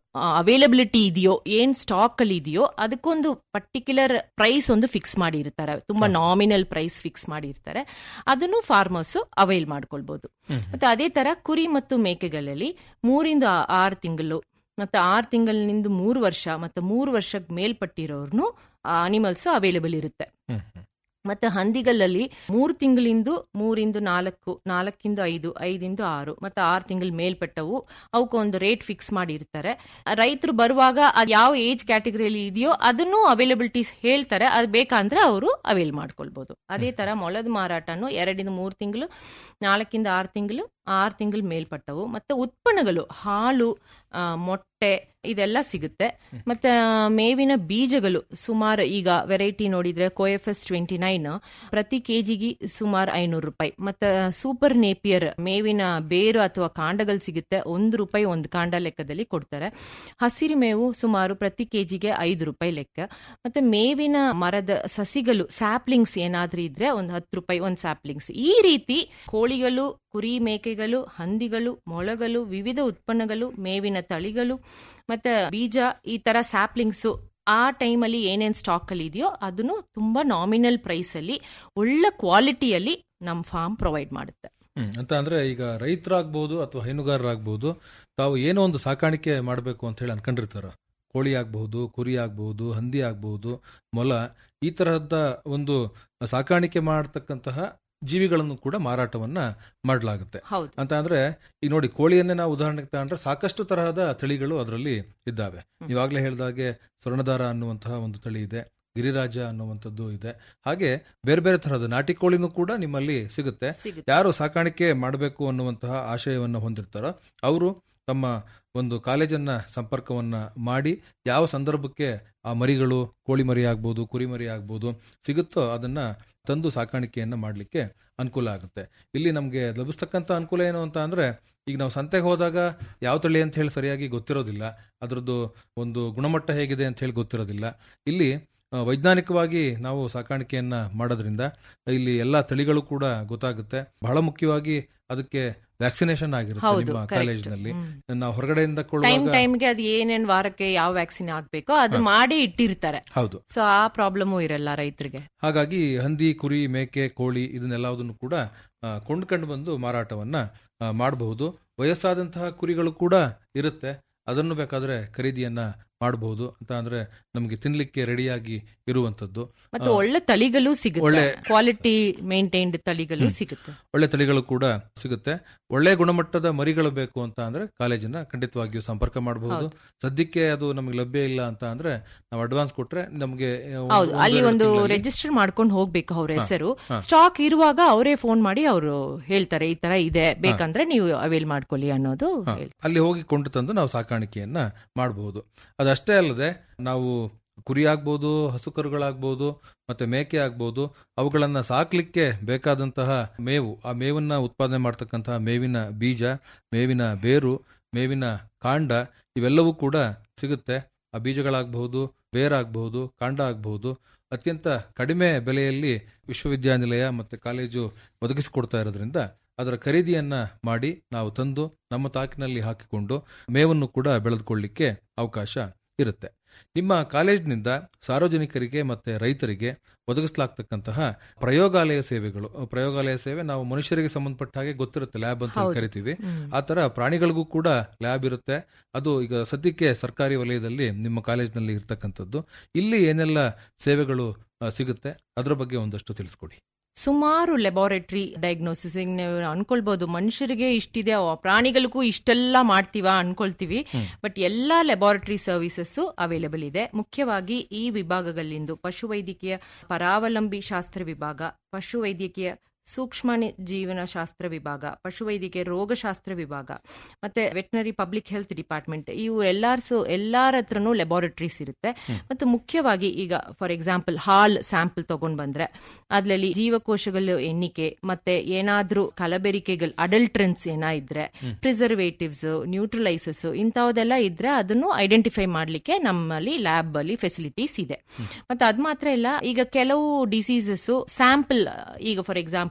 D: ಅವೈಲಬಿಲಿಟಿ ಇದೆಯೋ ಏನ್ ಸ್ಟಾಕ್ ಅಲ್ಲಿ ಇದೆಯೋ ಅದಕ್ಕೊಂದು ಪರ್ಟಿಕ್ಯುಲರ್ ಪ್ರೈಸ್ ಒಂದು ಫಿಕ್ಸ್ ಮಾಡಿರ್ತಾರೆ ತುಂಬಾ ನಾಮಿನಲ್ ಪ್ರೈಸ್ ಫಿಕ್ಸ್ ಮಾಡಿರ್ತಾರೆ ಅದನ್ನು ಫಾರ್ಮರ್ಸ್ ಅವೈಲ್ ಮಾಡ್ಕೊಳ್ಬಹುದು ಮತ್ತೆ ಅದೇ ತರ ಕುರಿ ಮತ್ತು ಮೇಕೆಗಳಲ್ಲಿ ಮೂರಿಂದ ಆರು ತಿಂಗಳು ಮತ್ತೆ ಆರು ತಿಂಗಳಿನಿಂದ ಮೂರು ವರ್ಷ ಮತ್ತೆ ಮೂರು ವರ್ಷಕ್ಕೆ ಮೇಲ್ಪಟ್ಟಿರೋರ್ನು ಅನಿಮಲ್ಸ್ ಅವೈಲೇಬಲ್ ಇರುತ್ತೆ
C: ಹ್ಮ್, ಹ್ಮ್.
D: ಮತ್ತೆ ಹಂದಿಗಳಲ್ಲಿ ಮೂರು ತಿಂಗಳಿಂದ ಮೂರಿಂದ ನಾಲ್ಕು ನಾಲ್ಕಿಂದ ಐದು ಐದಿಂದ ಆರು ಮತ್ತೆ ಆರು ತಿಂಗಳ ಮೇಲ್ಪಟ್ಟವು ಅವಕ್ಕೊಂದು ರೇಟ್ ಫಿಕ್ಸ್ ಮಾಡಿರ್ತಾರೆ ರೈತರು ಬರುವಾಗ ಅದು ಯಾವ ಏಜ್ ಕ್ಯಾಟಗರಿಯಲ್ಲಿ ಇದೆಯೋ ಅದನ್ನು ಅವೈಲಬಿಲಿಟೀಸ್ ಹೇಳ್ತಾರೆ ಅದು ಬೇಕಂದ್ರೆ ಅವರು ಅವೈಲ್ ಮಾಡ್ಕೊಳ್ಬಹುದು ಅದೇ ತರ ಮೊಳದ ಮಾರಾಟನು ಎರಡಿಂದ ಮೂರು ತಿಂಗಳು ನಾಲ್ಕಿಂದ ಆರು ತಿಂಗಳು ಆರು ತಿಂಗಳ ಮೇಲ್ಪಟ್ಟವು ಮತ್ತೆ ಉತ್ಪನ್ನಗಳು ಹಾಲು ಆ, ಮೊಟ್ಟೆ ಇದೆಲ್ಲ ಸಿಗುತ್ತೆ ಮತ್ತೆ ಆ, ಮೇವಿನ ಬೀಜಗಳು ಸುಮಾರು ಈಗ ವೆರೈಟಿ ನೋಡಿದ್ರೆ ಕೋಎಫ್ಎಸ್ ಟ್ವೆಂಟಿ ನೈನ್ ಪ್ರತಿ ಕೆಜಿಗೆ ಸುಮಾರು ಐನೂರು ರೂಪಾಯಿ ಮತ್ತೆ ಸೂಪರ್ ನೇಪಿಯರ್ ಮೇವಿನ ಬೇರು ಅಥವಾ ಕಾಂಡಗಳು ಸಿಗುತ್ತೆ ಒಂದು ರೂಪಾಯಿ ಒಂದು ಕಾಂಡ ಲೆಕ್ಕದಲ್ಲಿ ಕೊಡ್ತಾರೆ ಹಸಿರು ಮೇವು ಸುಮಾರು ಪ್ರತಿ ಕೆಜಿಗೆ ಐದು ರೂಪಾಯಿ ಲೆಕ್ಕ ಮತ್ತೆ ಮೇವಿನ ಮರದ ಸಸಿಗಳು ಸ್ಯಾಪ್ಲಿಂಗ್ಸ್ ಏನಾದ್ರೂ ಇದ್ರೆ ಒಂದು ಹತ್ತು ರೂಪಾಯಿ ಒಂದು ಸ್ಯಾಪ್ಲಿಂಗ್ಸ್ ಈ ರೀತಿ ಕೋಳಿಗಳು ಕುರಿ ಮೇಕೆಗಳು ಹಂದಿಗಳು ಮೊಳಗಳು ವಿವಿಧ ಉತ್ಪನ್ನಗಳು ಮೇವಿನ ತಳಿಗಳು ಮತ್ತೆ ಬೀಜ ಈ ತರ ಸ್ಯಾಪ್ಲಿಂಗ್ಸು ಆ ಟೈಮಲ್ಲಿ ಏನೇನ್ ಸ್ಟಾಕ್ ಅಲ್ಲಿ ಇದೆಯೋ ಅದನ್ನು ತುಂಬಾ ನಾಮಿನಲ್ ಪ್ರೈಸ್ ಅಲ್ಲಿ ಒಳ್ಳೆ ಕ್ವಾಲಿಟಿಯಲ್ಲಿ ನಮ್ಮ ಫಾರ್ಮ್ ಪ್ರೊವೈಡ್ ಮಾಡುತ್ತೆ
C: ಹ್ಮ್ ಅಂತ ಅಂದ್ರೆ ಈಗ ರೈತರಾಗ್ಬೋದು ಅಥವಾ ಹೈನುಗಾರರಾಗ್ಬೋದು ತಾವು ಏನೋ ಒಂದು ಸಾಕಾಣಿಕೆ ಮಾಡಬೇಕು ಅಂತ ಹೇಳಿ ಅನ್ಕೊಂಡಿರ್ತಾರ ಕೋಳಿ ಆಗ್ಬಹುದು ಕುರಿ ಆಗ್ಬಹುದು ಹಂದಿ ಆಗ್ಬಹುದು ಮೊಲ ಈ ತರಹದ ಒಂದು ಸಾಕಾಣಿಕೆ ಮಾಡತಕ್ಕಂತಹ ಜೀವಿಗಳನ್ನು ಕೂಡ ಮಾರಾಟವನ್ನ ಮಾಡಲಾಗುತ್ತೆ
D: ಹೌದು
C: ಅಂತ ಅಂದ್ರೆ ಈಗ ನೋಡಿ ಕೋಳಿಯನ್ನೇ ನಾವು ಉದಾಹರಣೆಗೆ ತಗೊಂಡ್ರೆ ಸಾಕಷ್ಟು ತರಹದ ತಳಿಗಳು ಅದರಲ್ಲಿ ಇದ್ದಾವೆ ಇವಾಗಲೇ ಹೇಳಿದಾಗೆ ಸ್ವರ್ಣದಾರ ಅನ್ನುವಂತಹ ಒಂದು ತಳಿ ಇದೆ ಗಿರಿರಾಜ ಅನ್ನುವಂಥದ್ದು ಇದೆ ಹಾಗೆ ಬೇರೆ ಬೇರೆ ತರಹದ ನಾಟಿ ಕೋಳಿನೂ ಕೂಡ ನಿಮ್ಮಲ್ಲಿ ಸಿಗುತ್ತೆ
D: ಸಿಗುತ್ತೆ
C: ಯಾರು ಸಾಕಾಣಿಕೆ ಮಾಡಬೇಕು ಅನ್ನುವಂತಹ ಆಶಯವನ್ನ ಹೊಂದಿರ್ತಾರೋ ಅವರು ತಮ್ಮ ಒಂದು ಕಾಲೇಜನ್ನ ಸಂಪರ್ಕವನ್ನ ಮಾಡಿ ಯಾವ ಸಂದರ್ಭಕ್ಕೆ ಆ ಮರಿಗಳು ಕೋಳಿ ಮರಿ ಆಗ್ಬೋದು ಕುರಿ ಮರಿ ಆಗ್ಬೋದು ಸಿಗುತ್ತೋ ಅದನ್ನ ತಂದು ಸಾಕಾಣಿಕೆಯನ್ನ ಮಾಡಲಿಕ್ಕೆ ಅನುಕೂಲ ಆಗುತ್ತೆ ಇಲ್ಲಿ ನಮಗೆ ಲಭಿಸ್ತಕ್ಕಂಥ ಅನುಕೂಲ ಏನು ಅಂತ ಅಂದ್ರೆ ಈಗ ನಾವು ಸಂತೆಗೆ ಹೋದಾಗ ಯಾವ ತಳಿ ಅಂತ ಹೇಳಿ ಸರಿಯಾಗಿ ಗೊತ್ತಿರೋದಿಲ್ಲ ಅದರದ್ದು ಒಂದು ಗುಣಮಟ್ಟ ಹೇಗಿದೆ ಅಂತ ಹೇಳಿ ಗೊತ್ತಿರೋದಿಲ್ಲ ಇಲ್ಲಿ ಆ, ವೈಜ್ಞಾನಿಕವಾಗಿ ನಾವು ಸಾಕಾಣಿಕೆಯನ್ನ ಮಾಡೋದ್ರಿಂದ ಇಲ್ಲಿ ಎಲ್ಲಾ ತಳಿಗಳು ಕೂಡ ಗೊತ್ತಾಗುತ್ತೆ ಬಹಳ ಮುಖ್ಯವಾಗಿ ಅದಕ್ಕೆ ವ್ಯಾಕ್ಸಿನೇಷನ್ ಆಗಿರುತ್ತೆ
D: ಹೌದು
C: ನಿಮ್ಮ ಕಾಲೇಜಿನಲ್ಲಿ ನಾವು ಹೊರಗಡೆಯಿಂದ
D: ಟೈಮ್
C: ಕೊಳ್ಳುವಾಗ
D: ಟೈಮ್ಗೆ ಅದು ಏನೇನ್ ವಾರಕ್ಕೆ ಯಾವ ವ್ಯಾಕ್ಸಿನ್ ಆಗ್ಬೇಕೋ ಅದು ಮಾಡಿ ಇಟ್ಟಿರ್ತಾರೆ
C: ಹೌದು
D: ಸೊ ಆ ಪ್ರಾಬ್ಲಮ್ ಇರಲ್ಲ ರೈತರಿಗೆ
C: ಹಾಗಾಗಿ ಹಂದಿ ಕುರಿ ಮೇಕೆ ಕೋಳಿ ಇದನ್ನೆಲ್ಲದನ್ನು ಕೂಡ ಆ, ಕೊಂಡ್ಕೊಂಡು ಬಂದು ಮಾರಾಟವನ್ನ ಆ, ಮಾಡಬಹುದು ವಯಸ್ಸಾದಂತಹ ಕುರಿಗಳು ಕೂಡ ಇರುತ್ತೆ ಅದನ್ನು ಬೇಕಾದ್ರೆ ಖರೀದಿಯನ್ನ ಮಾಡಬಹುದು ಅಂತ ಅಂದ್ರೆ ನಮಗೆ ತಿನ್ಲಿಕ್ಕೆ ರೆಡಿಯಾಗಿ ಇರುವಂತದ್ದು
D: ಮತ್ತೆ
C: ಆ,
D: ಒಳ್ಳೆ ತಳಿಗಳು ಸಿಗುತ್ತೆ
C: ಒಳ್ಳೆ-
D: ಕ್ವಾಲಿಟಿ ಮೇಂಟೈನ್ಡ್ ತಳಿಗಳು ಸಿಗುತ್ತೆ
C: ಒಳ್ಳೆ ತಳಿಗಳು ಕೂಡ ಸಿಗುತ್ತೆ ಒಳ್ಳೆ ಗುಣಮಟ್ಟದ ಮರಿಗಳು ಬೇಕು ಅಂತ ಅಂದ್ರೆ ಕಾಲೇಜನ್ನ ಖಂಡಿತವಾಗಿಯೂ ಸಂಪರ್ಕ ಮಾಡಬಹುದು ಸದ್ಯಕ್ಕೆ ಅದು ನಮಗೆ ಲಭ್ಯ ಇಲ್ಲ ಅಂತ ಅಂದ್ರೆ ನಾವು ಅಡ್ವಾನ್ಸ್ ಕೊಟ್ರೆ ನಮಗೆ
D: ಹೌದು ಅಲ್ಲಿ ಒಂದು ರಿಜಿಸ್ಟರ್ ಮಾಡ್ಕೊಂಡು ಹೋಗ್ಬೇಕು ಅವ್ರ ಹೆಸರು
C: ಹಾ.
D: ಸ್ಟಾಕ್ ಇರುವಾಗ ಅವರೇ ಫೋನ್ ಮಾಡಿ ಅವರು ಹೇಳ್ತಾರೆ ಈ ತರ ಇದೆ ಬೇಕಂದ್ರೆ ನೀವು ಅವೈಲ್ ಮಾಡ್ಕೊಳ್ಳಿ ಅನ್ನೋದು
C: ಹಾ,
D: ಹೇಳ್ತಾರೆ.
C: ಅಲ್ಲಿ ಹೋಗಿ ಕೊಂಡು ತಂದು ನಾವು ಸಾಕಾಣಿಕೆಯನ್ನ ಮಾಡಬಹುದು ಅದಷ್ಟೇ ಅಲ್ಲದೆ ನಾವು ಕುರಿ ಆಗ್ಬೋದು ಹಸು ಕರುಗಳಾಗ್ಬೋದು ಮತ್ತೆ ಮೇಕೆ ಆಗ್ಬೋದು ಅವುಗಳನ್ನ ಸಾಕ್ಲಿಕ್ಕೆ ಬೇಕಾದಂತಹ ಮೇವು ಆ ಮೇವನ್ನ ಉತ್ಪಾದನೆ ಮಾಡ್ತಕ್ಕಂತಹ ಮೇವಿನ ಬೀಜ ಮೇವಿನ ಬೇರು ಮೇವಿನ ಕಾಂಡ ಇವೆಲ್ಲವೂ ಕೂಡ ಸಿಗುತ್ತೆ ಆ ಬೀಜಗಳಾಗಬಹುದು ಬೇರಾಗಬಹುದು ಕಾಂಡ ಆಗಬಹುದು ಅತ್ಯಂತ ಕಡಿಮೆ ಬೆಲೆಯಲ್ಲಿ ವಿಶ್ವವಿದ್ಯಾನಿಲಯ ಮತ್ತೆ ಕಾಲೇಜು ಒದಗಿಸಿಕೊಡ್ತಾ ಇರೋದ್ರಿಂದ ಅದರ ಖರೀದಿಯನ್ನ ಮಾಡಿ ನಾವು ತಂದು ನಮ್ಮ ತಾಕಿನಲ್ಲಿ ಹಾಕಿಕೊಂಡು ಮೇವನ್ನು ಕೂಡ ಬೆಳೆದುಕೊಳ್ಳಿಕ್ಕೆ ಅವಕಾಶ ಇರುತ್ತೆ ನಿಮ್ಮ ಕಾಲೇಜಿನಿಂದ ಸಾರ್ವಜನಿಕರಿಗೆ ಮತ್ತೆ ರೈತರಿಗೆ ಒದಗಿಸಲಾಗ್ತಕ್ಕಂತಹ ಪ್ರಯೋಗಾಲಯ ಸೇವೆಗಳು ಪ್ರಯೋಗಾಲಯ ಸೇವೆ ನಾವು ಮನುಷ್ಯರಿಗೆ ಸಂಬಂಧಪಟ್ಟ ಹಾಗೆ ಗೊತ್ತಿರುತ್ತೆ ಲ್ಯಾಬ್ ಅಂತ
D: ಹೌದು.
C: ಕರಿತೀವಿ
D: ಹ್ಮ್.
C: ಆ ತರ ಪ್ರಾಣಿಗಳಿಗೂ ಕೂಡ ಲ್ಯಾಬ್ ಇರುತ್ತೆ ಅದು ಈಗ ಸದ್ಯಕ್ಕೆ ಸರ್ಕಾರಿ ವಲಯದಲ್ಲಿ ನಿಮ್ಮ ಕಾಲೇಜಿನಲ್ಲಿ ಇರ್ತಕ್ಕಂಥದ್ದು ಇಲ್ಲಿ ಏನೆಲ್ಲ ಸೇವೆಗಳು ಆ, ಸಿಗುತ್ತೆ ಅದರ ಬಗ್ಗೆ ಒಂದಷ್ಟು ತಿಳಿಸ್ಕೊಡಿ
D: ಸುಮಾರು ಲೆಬಾರೆಟರಿ ಡಯಾಗ್ನೋಸಿಸ್ ನೀವು ಅನ್ಕೊಳ್ಬಹುದು ಮನುಷ್ಯರಿಗೆ ಇಷ್ಟಿದೆ ಆ ಪ್ರಾಣಿಗಳಿಗೂ ಇಷ್ಟೆಲ್ಲ ಮಾಡ್ತೀವಾ ಅನ್ಕೊಳ್ತೀವಿ ಬಟ್ ಎಲ್ಲಾ ಲೆಬಾರೆಟರಿ ಸರ್ವಿಸಸ್ ಅವೈಲೇಬಲ್ ಇದೆ ಮುಖ್ಯವಾಗಿ ಈ ವಿಭಾಗಗಳಿಂದ ಪಶುವೈದ್ಯಕೀಯ ಪರಾವಲಂಬಿ ಶಾಸ್ತ್ರ ವಿಭಾಗ ಪಶುವೈದ್ಯಕೀಯ ಸೂಕ್ಷ್ಮ ನಿ- ಜೀವನ ಶಾಸ್ತ್ರ ವಿಭಾಗ ಪಶುವೈದ್ಯಕೀಯ ರೋಗಶಾಸ್ತ್ರ ವಿಭಾಗ ಮತ್ತೆ ವೆಟನರಿ ಪಬ್ಲಿಕ್ ಹೆಲ್ತ್ ಡಿಪಾರ್ಟ್ಮೆಂಟ್ ಇವು ಎಲ್ಲಾರ್ಸು ಎಲ್ಲಾರ ಹತ್ರನೂ ಲೆಬಾರೆಟರೀಸ್ ಇರುತ್ತೆ ಮತ್ತು ಮುಖ್ಯವಾಗಿ ಈಗ ಫಾರ್ ಎಕ್ಸಾಂಪಲ್ ಹಾಲ್ ಸ್ಯಾಂಪಲ್ ತಗೊಂಡ್ ಬಂದ್ರೆ ಅದ್ರಲ್ಲಿ ಜೀವಕೋಶಗಳ ಎಣ್ಣಿಕೆ ಮತ್ತೆ ಏನಾದ್ರೂ ಕಲಬೆರಿಕೆಗಳು ಅಡಲ್ಟ್ರೆನ್ಸ್ ಏನಾ ಇದ್ರೆ ಪ್ರಿಸರ್ವೇಟಿವ್ಸ್ ನ್ಯೂಟ್ರಲೈಸಸ್ ಇಂಥವುದೆಲ್ಲ ಇದ್ರೆ ಅದನ್ನು ಐಡೆಂಟಿಫೈ ಮಾಡ್ಲಿಕ್ಕೆ ನಮ್ಮಲ್ಲಿ ಲ್ಯಾಬ್ ಅಲ್ಲಿ ಫೆಸಿಲಿಟೀಸ್ ಇದೆ ಮತ್ತೆ ಅದ್ ಮಾತ್ರ ಇಲ್ಲ ಈಗ ಕೆಲವು ಡಿಸೀಸಸ್ ಸ್ಯಾಂಪಲ್ ಈಗ ಫಾರ್ ಎಕ್ಸಾಂಪಲ್